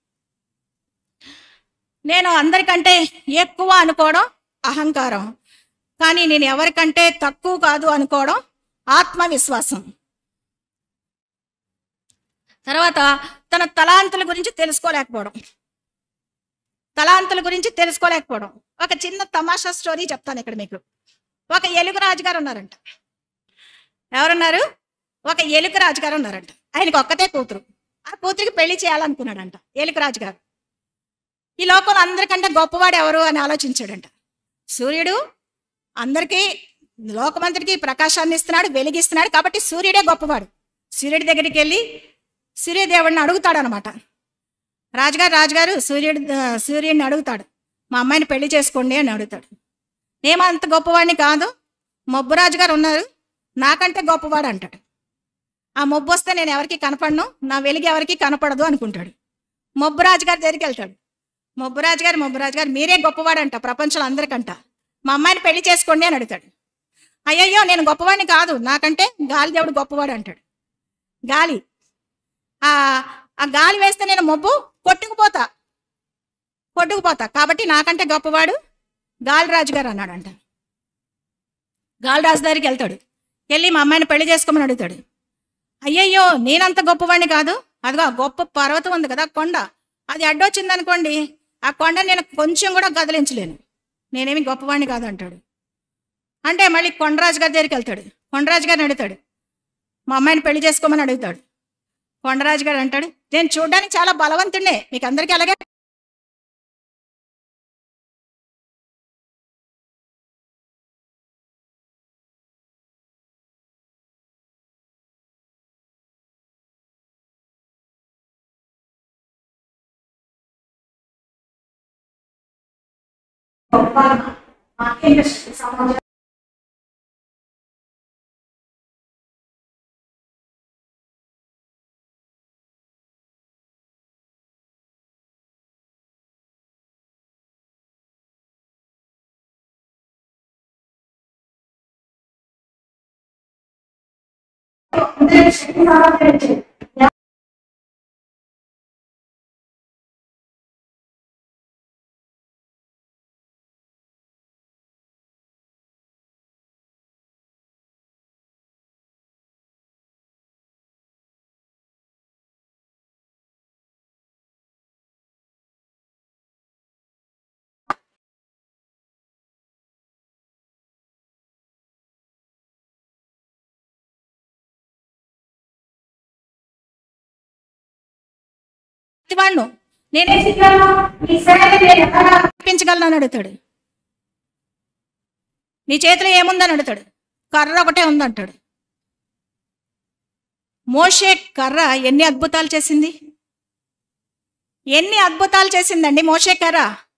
నేను అందరికంటే ఎక్కువ అనుకోవడం అహంకారం కానీ నేను ఎవరికంటే తక్కువ కాదు అనుకోవడం ఆత్మవిశ్వాసం తర్వాత తన తలాంతుల గురించి తెలుసుకోలేకపోవడం తలాంతుల గురించి తెలుసుకోలేకపోవడం ఒక చిన్న తమాషా స్టోరీ చెప్తాను ఇక్కడ మీకు ఒక ఎలుగు రాజుగారు ఉన్నారంట ఎవరున్నారు ఒక ఎలుక రాజుగారు ఉన్నారంట ఆయనకు ఒక్కతే కూతురు ఆ కూతురికి పెళ్లి చేయాలనుకున్నాడంట ఎలుక రాజుగారు ఈ లోకంలో అందరికంటే గొప్పవాడు ఎవరు అని ఆలోచించాడంట సూర్యుడు అందరికీ లోకమంతటికి ప్రకాశాన్ని ఇస్తున్నాడు వెలిగిస్తున్నాడు కాబట్టి సూర్యుడే గొప్పవాడు సూర్యుడి దగ్గరికి వెళ్ళి సూర్యదేవుడిని అడుగుతాడు అనమాట రాజుగారు రాజుగారు సూర్యుడు సూర్యుడిని అడుగుతాడు మా అమ్మాయిని పెళ్లి చేసుకోండి అని అడుగుతాడు నేమంత గొప్పవాడిని కాదు మొబ్బు రాజుగారు ఉన్నారు నాకంటే గొప్పవాడు అంటాడు ఆ మొబ్బు వస్తే నేను ఎవరికి కనపడను నా వెలుగు ఎవరికి కనపడదు అనుకుంటాడు మొబ్బు రాజుగారి దగ్గరికి వెళ్తాడు మొబ్బు రాజుగారు మొబ్బు రాజుగారు మీరే గొప్పవాడంట ప్రపంచంలో అందరికంట మా అమ్మాయిని పెళ్లి చేసుకోండి అని అడుగుతాడు అయ్యయ్యో నేను గొప్పవాడిని కాదు నాకంటే గాలి దేవుడు గొప్పవాడు అంటాడు గాలి ఆ ఆ గాలి వేస్తే నేను మొబ్బు కొట్టుకుపోతా కొట్టుకుపోతా కాబట్టి నాకంటే గొప్పవాడు గాలిరాజు గారు అన్నాడంట గాలిరాజు దగ్గరికి వెళ్తాడు వెళ్ళి మా అమ్మాయిని పెళ్లి చేసుకోమని అడుగుతాడు అయ్యయ్యో నేనంత గొప్పవాడిని కాదు అదిగో ఆ గొప్ప పర్వతం ఉంది కదా కొండ అది అడ్డొచ్చింది అనుకోండి ఆ కొండ నేను కొంచెం కూడా కదిలించలేను నేనేమి గొప్పవాడిని కాదు అంటాడు అంటే మళ్ళీ కొండరాజు గారి దగ్గరికి వెళ్తాడు కొండరాజు గారిని అడుగుతాడు మా అమ్మాయిని పెళ్లి చేసుకోమని అడుగుతాడు కొండరాజు గారు అంటాడు నేను చూడడానికి చాలా బలవంతుడే మీకు అందరికీ అలాగే వాడును నేనే చేయగలను? నీ సేవని నేను ఎలాగా నడిపించగలను అని అడుగుతాడు నీ చేతిలో ఏముందని అడుగుతాడు కర్ర ఒకటే ఉందంటాడు మోషే కర్ర ఎన్ని అద్భుతాలు చేసింది ఎన్ని అద్భుతాలు చేసిందండి మోషే కర్ర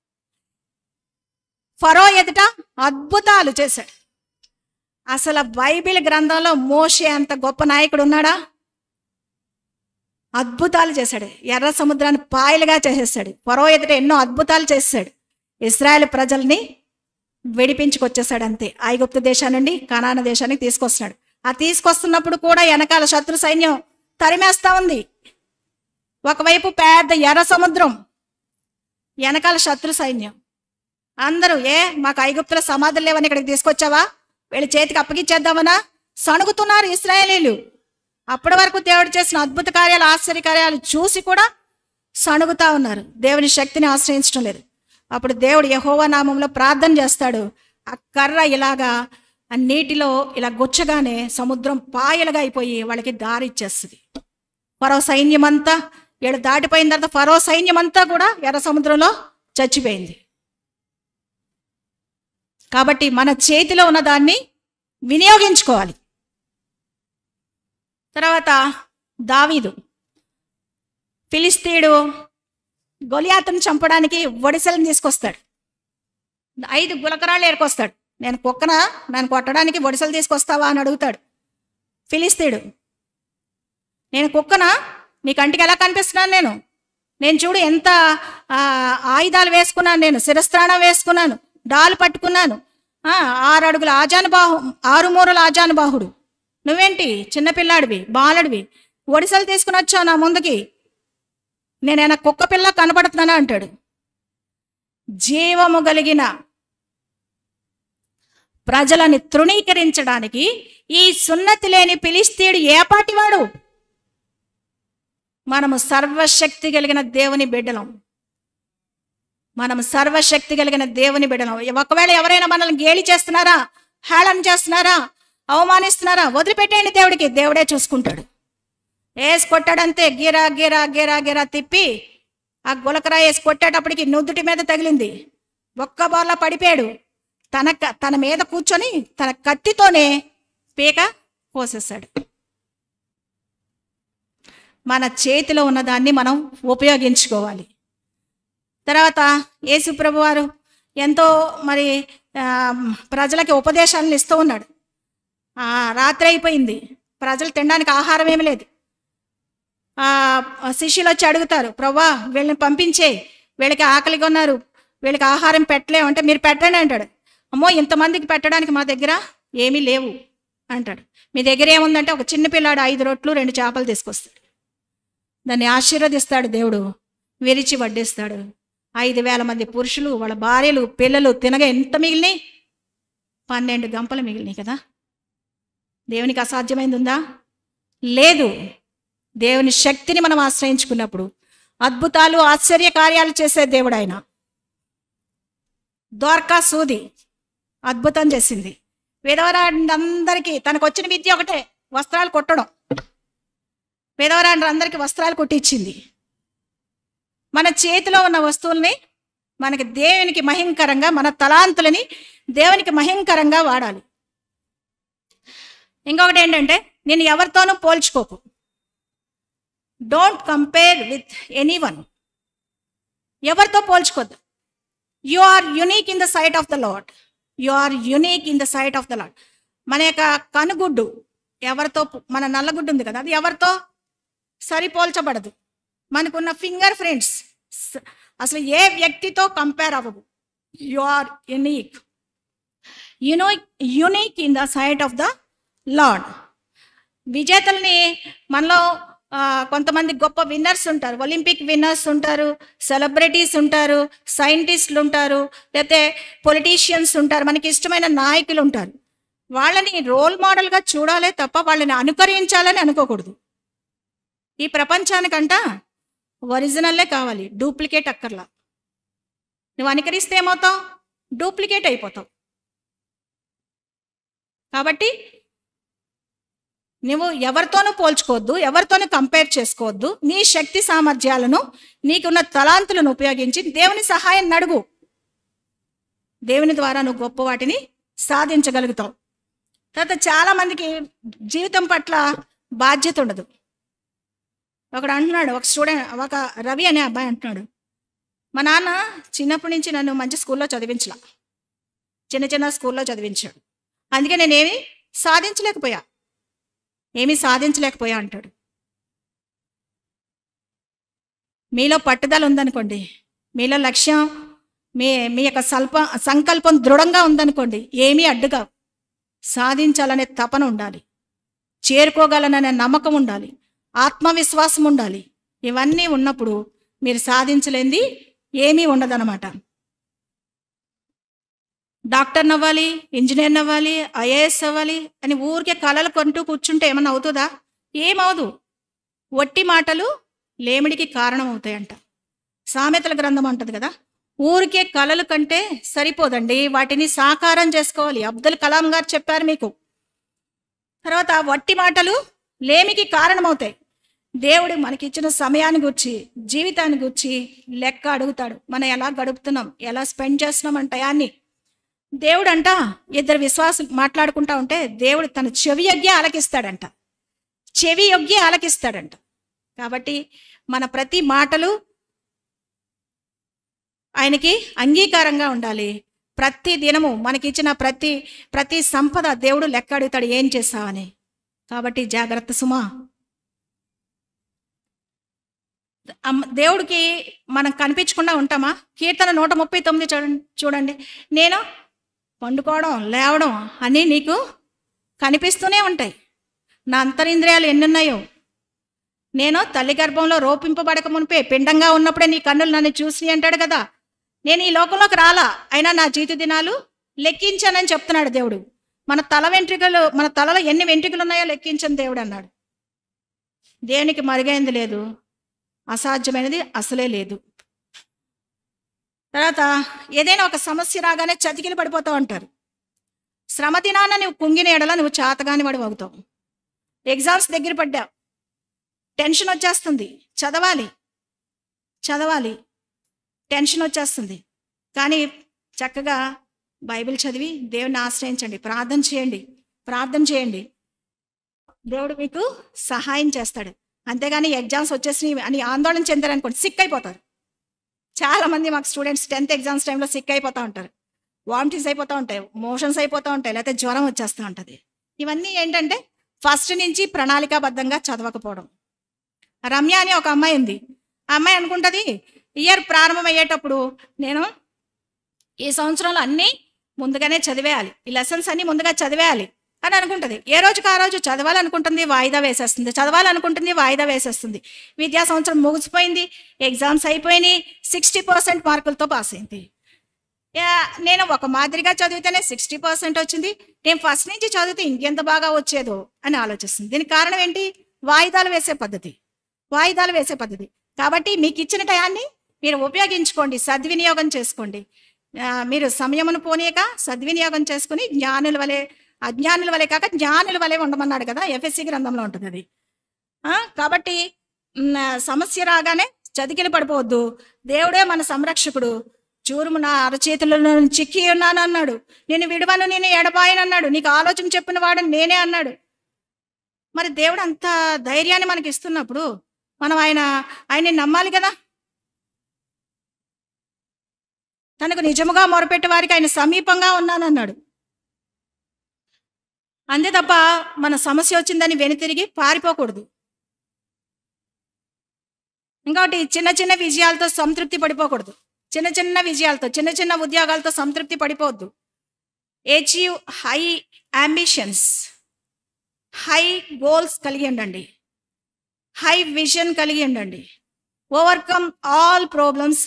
ఫరో ఎదుట అద్భుతాలు చేశాడు అసలు బైబిల్ గ్రంథంలో మోషే అంత గొప్ప నాయకుడు ఉన్నాడా అద్భుతాలు చేశాడు ఎర్ర సముద్రాన్ని పాయలుగా చేసేసాడు ఫరో ఎదుట ఎన్నో అద్భుతాలు చేశాడు ఇస్రాయేల్ ప్రజల్ని విడిపించుకొచ్చేసాడు అంతే ఐగుప్తు దేశం నుండి కనాన దేశానికి తీసుకొస్తున్నాడు ఆ తీసుకొస్తున్నప్పుడు కూడా వెనకాల శత్రు సైన్యం తరిమేస్తా ఉంది ఒకవైపు పెద్ద ఎర్ర సముద్రం వెనకాల శత్రు సైన్యం అందరూ ఏ మాకు ఐగుప్తుల సమాధులు లేవని ఇక్కడికి తీసుకొచ్చావా వీళ్ళ చేతికి అప్పగిచ్చేద్దామనా సణుగుతున్నారు ఇస్రాయేలీలు అప్పటి వరకు దేవుడు చేసిన అద్భుత కార్యాలు ఆశ్చర్య కార్యాలు చూసి కూడా సణుగుతా ఉన్నారు దేవుని శక్తిని ఆశ్రయించడం లేదు అప్పుడు దేవుడు యహోవా నామంలో ప్రార్థన చేస్తాడు ఆ కర్ర ఇలాగా ఆ నీటిలో ఇలా గుచ్చగానే సముద్రం పాయలుగా అయిపోయి వాళ్ళకి దారి ఇచ్చేస్తుంది ఫరో సైన్యం అంతా ఏడు దాటిపోయిన తర్వాత ఫరో సైన్యం అంతా కూడా ఎర్ర సముద్రంలో చచ్చిపోయింది కాబట్టి మన చేతిలో ఉన్న దాన్ని వినియోగించుకోవాలి తర్వాత దావీదు ఫిలిస్తీడు గొలియాతను చంపడానికి ఒడిసెలను తీసుకొస్తాడు ఐదు గులకరాళ్ళు ఏరుకొస్తాడు నేను కుక్కన నన్ను కొట్టడానికి ఒడిసెలు తీసుకొస్తావా అని అడుగుతాడు ఫిలిస్తీడు నేను కుక్కన నీ కంటికి ఎలా కనిపిస్తున్నాను నేను నేను చూడు ఎంత ఆ, ఆయుధాలు వేసుకున్నాను నేను శిరస్త్రాణం వేసుకున్నాను డాలు పట్టుకున్నాను ఆ, ఆరు అడుగుల ఆజానుబాహు ఆరు మూరల ఆజానుబాహుడు నువ్వేంటి చిన్నపిల్లాడివి బాలడివి ఒడిసెలు తీసుకుని వచ్చావు నా ముందుకి నేనైనా కుక్క పిల్ల కనబడుతున్నానా అంటాడు జీవము కలిగిన ప్రజలని తృణీకరించడానికి ఈ సున్నతి లేని పిలిస్తీడు ఏపాటివాడు మనము సర్వశక్తి కలిగిన దేవుని బిడ్డలం మనం సర్వశక్తి కలిగిన దేవుని బిడ్డలం ఒకవేళ ఎవరైనా మనల్ని గేలి చేస్తున్నారా హేళన చేస్తున్నారా అవమానిస్తున్నారా వదిలిపెట్టేయండి దేవుడికి దేవుడే చూసుకుంటాడు వేసి కొట్టాడంతే గిరా గిరా గిరా గిరా తిప్పి ఆ గులకరా వేసి కొట్టేటప్పటికి నుదుటి మీద తగిలింది ఒక్క బోర్లా పడిపోయాడు తన క- తన మీద కూర్చొని తన కత్తితోనే పీక కోసేశాడు మన చేతిలో ఉన్నదాన్ని మనం ఉపయోగించుకోవాలి తర్వాత యేసు ప్రభు వారు ఎంతో మరి ఆ, ప్రజలకి ఉపదేశాలను ఇస్తూ ఉన్నాడు ఆ, రాత్రి అయిపోయింది ప్రజలు తినడానికి ఆహారం ఏమీ లేదు ఆ శిష్యులు వచ్చి అడుగుతారు ప్రభా వీళ్ళని పంపించే వీళ్ళకి ఆకలిగా ఉన్నారు వీళ్ళకి ఆహారం పెట్టలేము అంటే మీరు పెట్టండి అంటాడు అమ్మో ఇంతమందికి పెట్టడానికి మా దగ్గర ఏమీ లేవు అంటాడు మీ దగ్గర ఏముందంటే ఒక చిన్న పిల్లాడు ఐదు రొట్లు రెండు చేపలు తీసుకొస్తాడు దాన్ని ఆశీర్వదిస్తాడు దేవుడు విరిచి వడ్డిస్తాడు ఐదు వేల మంది పురుషులు వాళ్ళ భార్యలు పిల్లలు తినగా ఎంత మిగిలినాయి పన్నెండు గంపలు మిగిలినాయి కదా దేవునికి అసాధ్యమైంది ఉందా లేదు దేవుని శక్తిని మనం ఆశ్రయించుకున్నప్పుడు అద్భుతాలు ఆశ్చర్య కార్యాలు చేసే దేవుడు ఆయన ద్వారకా సూది అద్భుతం చేసింది విధవరాండ్రందరికీ తనకు వచ్చిన విద్య ఒకటే వస్త్రాలు కుట్టడం విధవరాండ్రందరికీ వస్త్రాలు కుట్టించింది మన చేతిలో ఉన్న వస్తువుల్ని మనకి దేవునికి మహింకరంగా మన తలాంతులని దేవునికి మహింకరంగా వాడాలి ఇంకొకటి ఏంటంటే నేను ఎవరితోనూ పోల్చుకోకు don't compare with anyone ఎవరితో పోల్చుకోద్దు you are unique in the sight of the Lord you are unique in the sight of the Lord మన యొక్క కనుగుడ్డు ఎవరితో మన నల్లగుడ్డు ఉంది కదా అది ఎవరితో సరిపోల్చబడదు మనకున్న ఫింగర్ ఫ్రెండ్స్ అసలు ఏ వ్యక్తితో కంపేర్ అవ్వవు you are unique unique unique in the sight of the Lord విజేతల్ని మనలో ఆ, కొంతమంది గొప్ప విన్నర్స్ ఉంటారు ఒలింపిక్ విన్నర్స్ ఉంటారు సెలబ్రిటీస్ ఉంటారు సైంటిస్టులు ఉంటారు లేకపోతే పొలిటీషియన్స్ ఉంటారు మనకి ఇష్టమైన నాయకులు ఉంటారు వాళ్ళని రోల్ మోడల్గా చూడాలే తప్ప వాళ్ళని అనుకరించాలని అనుకోకూడదు ఈ ప్రపంచానికంట ఒరిజినల్లే కావాలి డూప్లికేట్ అక్కర్లా నువ్వు అనుకరిస్తే ఏమవుతావు డూప్లికేట్ అయిపోతావు కాబట్టి నువ్వు ఎవరితోనూ పోల్చుకోవద్దు ఎవరితోనూ కంపేర్ చేసుకోవద్దు నీ శక్తి సామర్థ్యాలను నీకున్న తలాంతులను ఉపయోగించి దేవుని సహాయం నడుగు దేవుని ద్వారా నువ్వు గొప్ప వాటిని సాధించగలుగుతావు తర్వాత చాలా మందికి జీవితం పట్ల బాధ్యత ఉండదు ఒకడు అంటున్నాడు ఒక స్టూడెంట్ ఒక రవి అనే అబ్బాయి అంటున్నాడు మా నాన్న చిన్నప్పటి నుంచి నన్ను మంచి స్కూల్లో చదివించలా చిన్న చిన్న స్కూల్లో చదివించాడు అందుకే నేనేమి సాధించలేకపోయా ఏమీ సాధించలేకపోయా అంటాడు మీలో పట్టుదల ఉందనుకోండి మీలో లక్ష్యం మీ మీ యొక్క స్వల్ప సంకల్పం దృఢంగా ఉందనుకోండి ఏమీ అడ్డుగా సాధించాలనే తపన ఉండాలి చేరుకోగలననే నమ్మకం ఉండాలి ఆత్మవిశ్వాసం ఉండాలి ఇవన్నీ ఉన్నప్పుడు మీరు సాధించలేంది ఏమీ ఉండదన్నమాట డాక్టర్ అవ్వాలి ఇంజనీర్ అవ్వాలి ఐఏఎస్ అవ్వాలి అని ఊరికే కళలు కొంటూ కూర్చుంటే ఏమన్నా అవుతుందా ఏమవదు వట్టి మాటలు లేమిడికి కారణం అవుతాయంట సామెతల గ్రంథం అంటది కదా ఊరికే కళలు కంటే సరిపోదండి వాటిని సాకారం చేసుకోవాలి అబ్దుల్ కలాం గారు చెప్పారు మీకు తర్వాత వట్టి మాటలు లేమికి కారణమవుతాయి దేవుడు మనకిచ్చిన సమయాన్ని గుర్చి జీవితాన్ని గుర్చి లెక్క అడుగుతాడు మనం ఎలా గడుపుతున్నాం ఎలా స్పెండ్ చేస్తున్నాం అంటే టయాన్ని దేవుడు అంట ఇద్దరు విశ్వాసం మాట్లాడుకుంటా ఉంటే దేవుడు తన చెవి యొగ్గే ఆలకిస్తాడంట చెవి యొగ్గే ఆలకిస్తాడంట కాబట్టి మన ప్రతి మాటలు ఆయనకి అంగీకారంగా ఉండాలి ప్రతి దినము మనకిచ్చిన ప్రతి ప్రతి సంపద దేవుడు లెక్క అడుగుతాడు ఏం చేస్తావని కాబట్టి జాగ్రత్త సుమా అమ్మ- దేవుడికి మనం కనిపించకుండా ఉంటామా కీర్తన నూట ముప్పై తొమ్మిది చూడండి చూడండి నేను పండుకోవడం లేవడం అన్నీ నీకు కనిపిస్తూనే ఉంటాయి నా అంతరింద్రియాలు ఎన్నున్నాయో నేను తల్లి గర్భంలో రోపింపబడక మునిపే పిండంగా ఉన్నప్పుడే నీ కన్నులు నన్ను చూసి అంటాడు కదా నేను ఈ లోకంలోకి రాలా అయినా నా జీవిత దినాలు లెక్కించానని చెప్తున్నాడు దేవుడు మన తల వెంట్రుకలు మన తలలో ఎన్ని వెంట్రుకలు ఉన్నాయో లెక్కించని దేవుడు అన్నాడు దేనికి మరుగైంది లేదు అసాధ్యమైనది అసలే లేదు తర్వాత ఏదైనా ఒక సమస్య రాగానే చతికిలు పడిపోతూ ఉంటారు శ్రమ దినాన నువ్వు కుంగిన ఎడల నువ్వు చాతగాని వాడు అవుతావు ఎగ్జామ్స్ దగ్గర పడ్డావు టెన్షన్ వచ్చేస్తుంది చదవాలి చదవాలి టెన్షన్ వచ్చేస్తుంది కానీ చక్కగా బైబిల్ చదివి దేవుని ఆశ్రయించండి ప్రార్థన చేయండి ప్రార్థన చేయండి దేవుడు మీకు సహాయం చేస్తాడు అంతేగాని ఎగ్జామ్స్ వచ్చేసినాయి అని ఆందోళన చెందారనుకోండి సిక్ అయిపోతారు చాలా మంది మాకు స్టూడెంట్స్ టెన్త్ ఎగ్జామ్స్ టైంలో సిక్ అయిపోతూ ఉంటారు వామిటింగ్స్ అయిపోతూ ఉంటాయి మోషన్స్ అయిపోతూ ఉంటాయి లేకపోతే జ్వరం వచ్చేస్తూ ఉంటుంది ఇవన్నీ ఏంటంటే ఫస్ట్ నుంచి ప్రణాళికాబద్ధంగా చదవకపోవడం రమ్య అని ఒక అమ్మాయి ఉంది ఆ అమ్మాయి అనుకుంటుంది ఇయర్ ప్రారంభం అయ్యేటప్పుడు నేను ఈ సంవత్సరంలో అన్నీ ముందుగానే చదివేయాలి ఈ లెసన్స్ అన్ని ముందుగా చదివేయాలి అని అనుకుంటుంది ఏ రోజుకి ఆ రోజు చదవాలనుకుంటుంది వాయిదా వేసేస్తుంది చదవాలనుకుంటుంది వాయిదా వేసేస్తుంది విద్యా సంవత్సరం ముగిసిపోయింది ఎగ్జామ్స్ అయిపోయినాయి సిక్స్టీ పర్సెంట్ మార్కులతో పాస్ అయింది యా, నేను ఒక మాదిరిగా చదివితేనే సిక్స్టీ పర్సెంట్ వచ్చింది నేను ఫస్ట్ నుంచి చదివితే ఇంకెంత బాగా వచ్చేదో అని ఆలోచిస్తుంది దీనికి కారణం ఏంటి వాయిదాలు వేసే పద్ధతి వాయిదాలు వేసే పద్ధతి కాబట్టి మీకు ఇచ్చిన టయాన్ని మీరు ఉపయోగించుకోండి సద్వినియోగం చేసుకోండి ఆ, మీరు సమయమును పోనీయక సద్వినియోగం చేసుకుని జ్ఞానుల వలె అజ్ఞానుల వలె కాక జ్ఞానుల వలె ఉండమన్నాడు కదా ఎఫ్ఎస్సి గ్రంథంలో ఉంటుంది అది ఆ, కాబట్టి మ్, సమస్య రాగానే చతికిలు పడిపోవద్దు దేవుడే మన సంరక్షకుడు చూరుము నా అరచేతులలో చిక్కి ఉన్నాను అన్నాడు నేను విడవను నేను ఎడబాయను అన్నాడు నీకు ఆలోచన చెప్పిన వాడు నేనే అన్నాడు మరి దేవుడు అంత ధైర్యాన్ని మనకి ఇస్తున్నప్పుడు మనం ఆయన ఆయన్ని నమ్మాలి కదా తనకు నిజముగా మొరపెట్టే వారికి ఆయన సమీపంగా ఉన్నానన్నాడు అంతే తప్ప మన సమస్య వచ్చిందని వెనుతిరిగి పారిపోకూడదు ఇంకోటి చిన్న చిన్న విజయాలతో సంతృప్తి పడిపోకూడదు చిన్న చిన్న విజయాలతో చిన్న చిన్న ఉద్యోగాలతో సంతృప్తి పడిపోవద్దు achieve high ambitions high goals కలిగి ఉండండి హై విజన్ కలిగి ఉండండి ఓవర్కమ్ ఆల్ ప్రాబ్లమ్స్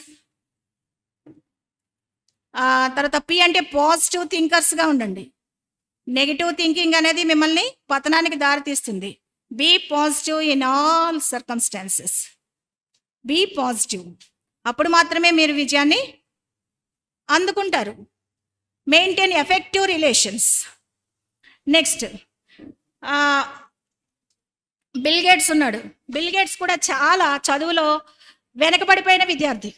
తర్వాత పి అంటే పాజిటివ్ థింకర్స్గా ఉండండి నెగిటివ్ థింకింగ్ అనేది మిమ్మల్ని పతనానికి దారితీస్తుంది be positive in all circumstances be positive అప్పుడు మాత్రమే మీరు విజయాన్ని అందుకుంటారు maintain effective relations next Bill Gates ఉన్నాడు బిల్ గేట్స్ కూడా చాలా చదువులో వెనకబడిపోయిన విద్యార్థి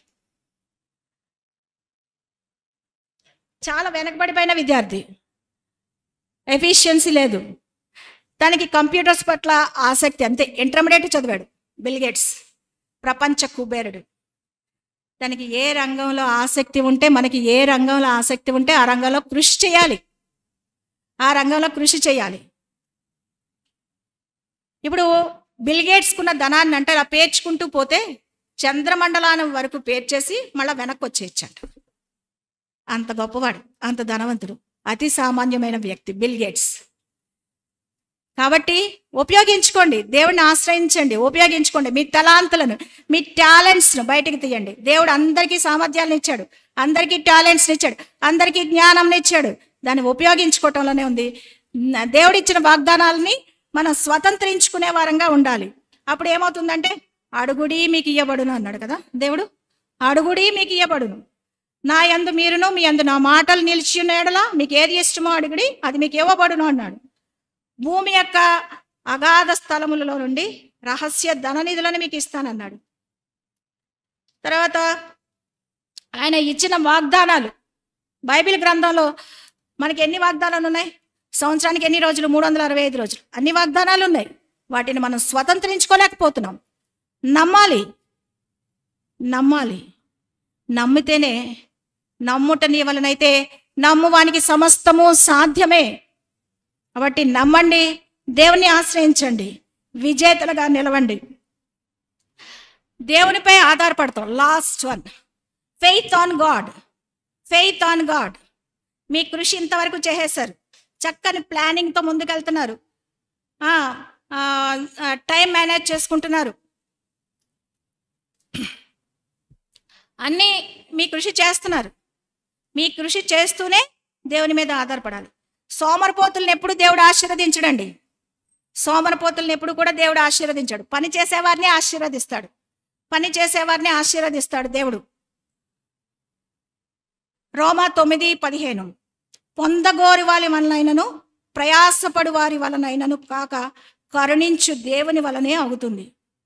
చాలా వెనకబడిపోయిన విద్యార్థి ఎఫిషియన్సీ లేదు తనకి కంప్యూటర్స్ పట్ల ఆసక్తి అంతే ఇంటర్మీడియట్ చదివాడు బిల్ గేట్స్ ప్రపంచ కుబేరుడు తనకి ఏ రంగంలో ఆసక్తి ఉంటే మనకి ఏ రంగంలో ఆసక్తి ఉంటే ఆ రంగంలో కృషి చేయాలి ఆ రంగంలో కృషి చేయాలి ఇప్పుడు బిల్ గేట్స్కున్న ధనాన్ని అంటే అలా పేర్చుకుంటూ పోతే చంద్రమండలానం వరకు పేర్చేసి మళ్ళీ వెనక్కి వచ్చేయచ్చంట అంత గొప్పవాడు అంత ధనవంతుడు అతి సామాన్యమైన వ్యక్తి బిల్ గేట్స్ కాబట్టి ఉపయోగించుకోండి దేవుడిని ఆశ్రయించండి ఉపయోగించుకోండి మీ తలాంతులను మీ టాలెంట్స్ను బయటకు తీయండి దేవుడు అందరికీ సామర్థ్యాలను ఇచ్చాడు అందరికీ టాలెంట్స్ని ఇచ్చాడు అందరికీ జ్ఞానం ఇచ్చాడు దాన్ని ఉపయోగించుకోవటంలోనే ఉంది న- దేవుడిచ్చిన వాగ్దానాలని మనం స్వతంత్రించుకునే వారంగా ఉండాలి అప్పుడు ఏమవుతుందంటే అడుగుడి మీకు ఇయ్యబడును అన్నాడు కదా దేవుడు అడుగుడి మీకు ఇయ్యబడును నా యందు మీరును మీ యందు నా మాటలు నిలిచి ఉన్న యెడల మీకు ఏది ఇష్టమో అడుగుడి అది మీకు ఇవ్వబడును అన్నాడు భూమి యొక్క అగాధ స్థలములలో నుండి రహస్య ధననిధులను మీకు ఇస్తానన్నాడు తర్వాత ఆయన ఇచ్చిన వాగ్దానాలు బైబిల్ గ్రంథంలో మనకి ఎన్ని వాగ్దానాలు ఉన్నాయి సంవత్సరానికి ఎన్ని రోజులు మూడు వందల అరవై ఐదు రోజులు అన్ని వాగ్దానాలు ఉన్నాయి వాటిని మనం స్వతంత్రించుకోలేకపోతున్నాం నమ్మాలి నమ్మాలి నమ్మితేనే నమ్ముట నీ వలనైతే నమ్మువానికి సమస్తము సాధ్యమే కాబట్టి నమ్మండి దేవుని ఆశ్రయించండి విజేతలుగా నిలవండి దేవునిపై ఆధారపడతాం last one faith on God faith on God మీ కృషి ఇంతవరకు చేసేశారు చక్కని ప్లానింగ్తో ముందుకెళ్తున్నారు ఆ, ఆ, ఆ, టైం మేనేజ్ చేసుకుంటున్నారు అన్నీ మీ కృషి చేస్తున్నారు మీ కృషి చేస్తూనే దేవుని మీద ఆధారపడాలి సోమరపోతుల్ని ఎప్పుడు దేవుడు ఆశీర్వదించడండి సోమరపోతుల్ని ఎప్పుడు కూడా దేవుడు ఆశీర్వదించాడు పని చేసేవారిని ఆశీర్వదిస్తాడు పని చేసేవారిని ఆశీర్వదిస్తాడు దేవుడు రోమా తొమ్మిది పదిహేను పొందగోరి వారి వలనైనను ప్రయాసపడు వారి వలనైనను కాక కరుణించు దేవుని వలనే అవుతుంది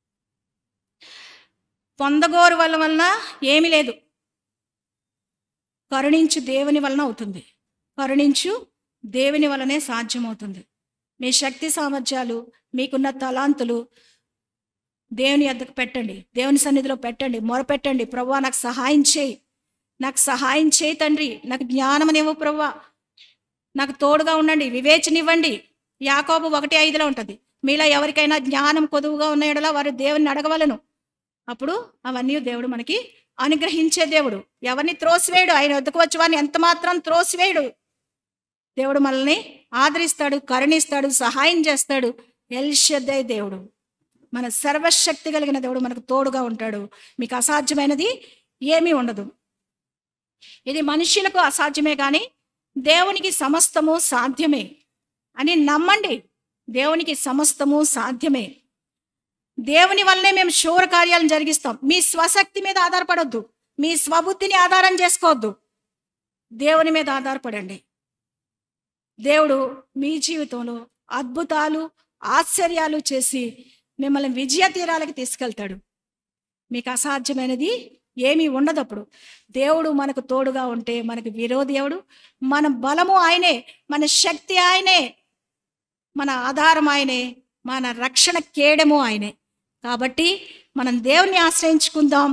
పొందగోరు వల్ల వలన ఏమీ లేదు కరుణించు దేవుని వలన అవుతుంది కరుణించు దేవుని వలనే సాధ్యమవుతుంది మీ శక్తి సామర్థ్యాలు మీకున్న తలాంతులు దేవుని ఎద్దకు పెట్టండి దేవుని సన్నిధిలో పెట్టండి మొరపెట్టండి ప్రవ్వా నాకు సహాయం చేయి నాకు సహాయం చేయి తండ్రి నాకు జ్ఞానమనివ్వు ప్రవ్వా నాకు తోడుగా ఉండండి వివేచనివ్వండి యాకోబు ఒకటి ఐదులో ఉంటుంది మీలో ఎవరికైనా జ్ఞానం కొదువుగా ఉన్న యెడల వారు దేవుని అడగవలను అప్పుడు అవన్నీ దేవుడు మనకి అనుగ్రహించే దేవుడు ఎవరిని త్రోసివేయడు ఆయన వద్దకు వచ్చి వారిని ఎంత మాత్రం త్రోసివేయడు దేవుడు మనల్ని ఆదరిస్తాడు కరుణిస్తాడు సహాయం చేస్తాడు ఎల్షద్దై దేవుడు మన సర్వశక్తి కలిగిన దేవుడు మనకు తోడుగా ఉంటాడు మీకు అసాధ్యమైనది ఏమీ ఉండదు ఇది మనుష్యులకు అసాధ్యమే కానీ దేవునికి సమస్తము సాధ్యమే అని నమ్మండి దేవునికి సమస్తము సాధ్యమే దేవుని వల్లనే మేము శూర కార్యాలను జరిగిస్తాం మీ స్వశక్తి మీద ఆధారపడొద్దు మీ స్వబుద్ధిని ఆధారం చేసుకోవద్దు దేవుని మీద ఆధారపడండి దేవుడు మీ జీవితంలో అద్భుతాలు ఆశ్చర్యాలు చేసి మిమ్మల్ని విజయ తీరాలకు తీసుకెళ్తాడు మీకు అసాధ్యమైనది ఏమీ ఉండదు అప్పుడు దేవుడు మనకు తోడుగా ఉంటే మనకు విరోధి ఎవడు మన బలము ఆయనే మన శక్తి ఆయనే మన ఆధారం ఆయనే మన రక్షణ కేడము ఆయనే కాబట్టి మనం దేవుని ఆశ్రయించుకుందాం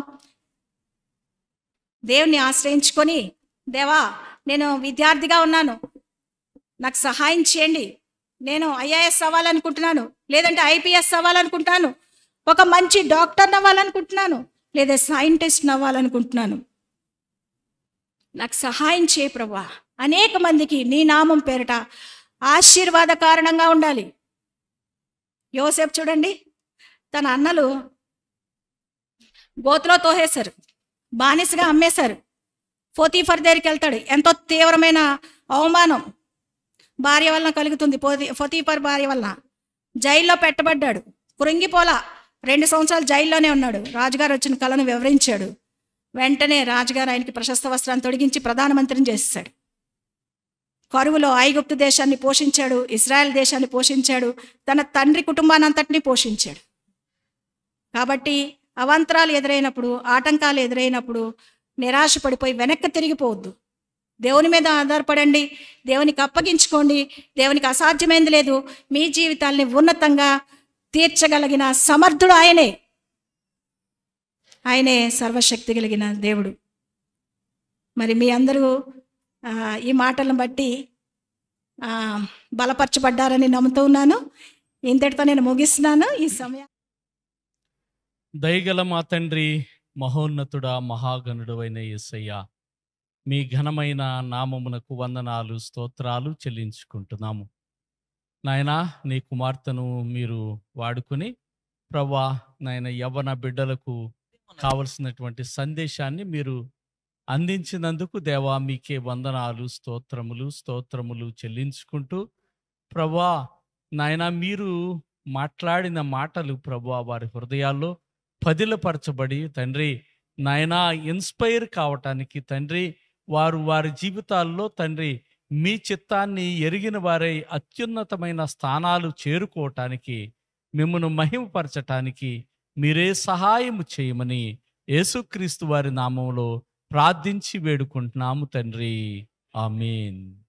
దేవుని ఆశ్రయించుకొని దేవా నేను విద్యార్థిగా ఉన్నాను నాకు సహాయం చేయండి నేను ఐఏఎస్ అవ్వాలనుకుంటున్నాను లేదంటే ఐపీఎస్ అవ్వాలనుకుంటున్నాను ఒక మంచి డాక్టర్ని అవ్వాలనుకుంటున్నాను లేదా సైంటిస్ట్ అవ్వాలనుకుంటున్నాను నాకు సహాయం చేయ ప్రభా అనేక మందికి నీ నామం పేరిట ఆశీర్వాద కారణంగా ఉండాలి యోసేపు చూడండి తన అన్నలు గోతులో తోహేశారు బానిసగా అమ్మేశారు ఫోతీఫర్ దగ్గరికి వెళ్తాడు ఎంతో తీవ్రమైన అవమానం భార్య వలన కలుగుతుంది పోతి ఫోతీఫర్ భార్య వలన జైల్లో పెట్టబడ్డాడు కృంగిపోలా రెండు సంవత్సరాలు జైల్లోనే ఉన్నాడు రాజుగారు వచ్చిన కళను వివరించాడు వెంటనే రాజుగారు ఆయనకి ప్రశస్త వస్త్రాన్ని తొడిగించి ప్రధానమంత్రిని చేసేసాడు కరువులో ఐగుప్తు దేశాన్ని పోషించాడు ఇస్రాయెల్ దేశాన్ని పోషించాడు తన తండ్రి కుటుంబాన్ని అంతటినీ పోషించాడు కాబట్టి అవాంతరాలు ఎదురైనప్పుడు ఆటంకాలు ఎదురైనప్పుడు నిరాశ పడిపోయి వెనక్కి తిరిగిపోవద్దు దేవుని మీద ఆధారపడండి దేవునికి అప్పగించుకోండి దేవునికి అసాధ్యమైంది లేదు మీ జీవితాల్ని ఉన్నతంగా తీర్చగలిగిన సమర్థుడు ఆయనే ఆయనే సర్వశక్తి కలిగిన దేవుడు మరి మీ అందరూ ఆ, ఈ మాటలను బట్టి ఆ, బలపరచబడ్డారని నమ్ముతూ ఉన్నాను ఇంతటితో నేను ముగిస్తున్నాను ఈ సమయం దయగల మా తండ్రి మహోన్నతుడా మహాగణుడు అయిన యేసయ్య మీ ఘనమైన నామమునకు వందనాలు స్తోత్రాలు చెల్లించుకుంటున్నాము నాయనా నీ కుమార్తెను మీరు వాడుకుని ప్రభా నాయన యవ్వన బిడ్డలకు కావలసినటువంటి సందేశాన్ని మీరు అందించినందుకు దేవా మీకే వందనాలు స్తోత్రములు స్తోత్రములు చెల్లించుకుంటూ ప్రభా నాయన మీరు మాట్లాడిన మాటలు ప్రభా వారి హృదయాల్లో పదిలపరచబడి తండ్రి నాయనా ఇన్స్పైర్ కావటానికి తండ్రి వారు వారి జీవితాల్లో తండ్రి మీ చిత్తాన్ని ఎరిగిన వారై అత్యున్నతమైన స్థానాలు చేరుకోవటానికి మిమ్మను మహిమపరచటానికి మీరే సహాయము చేయమని యేసుక్రీస్తు వారి నామంలో ప్రార్థించి వేడుకుంటున్నాము తండ్రి ఆమేన్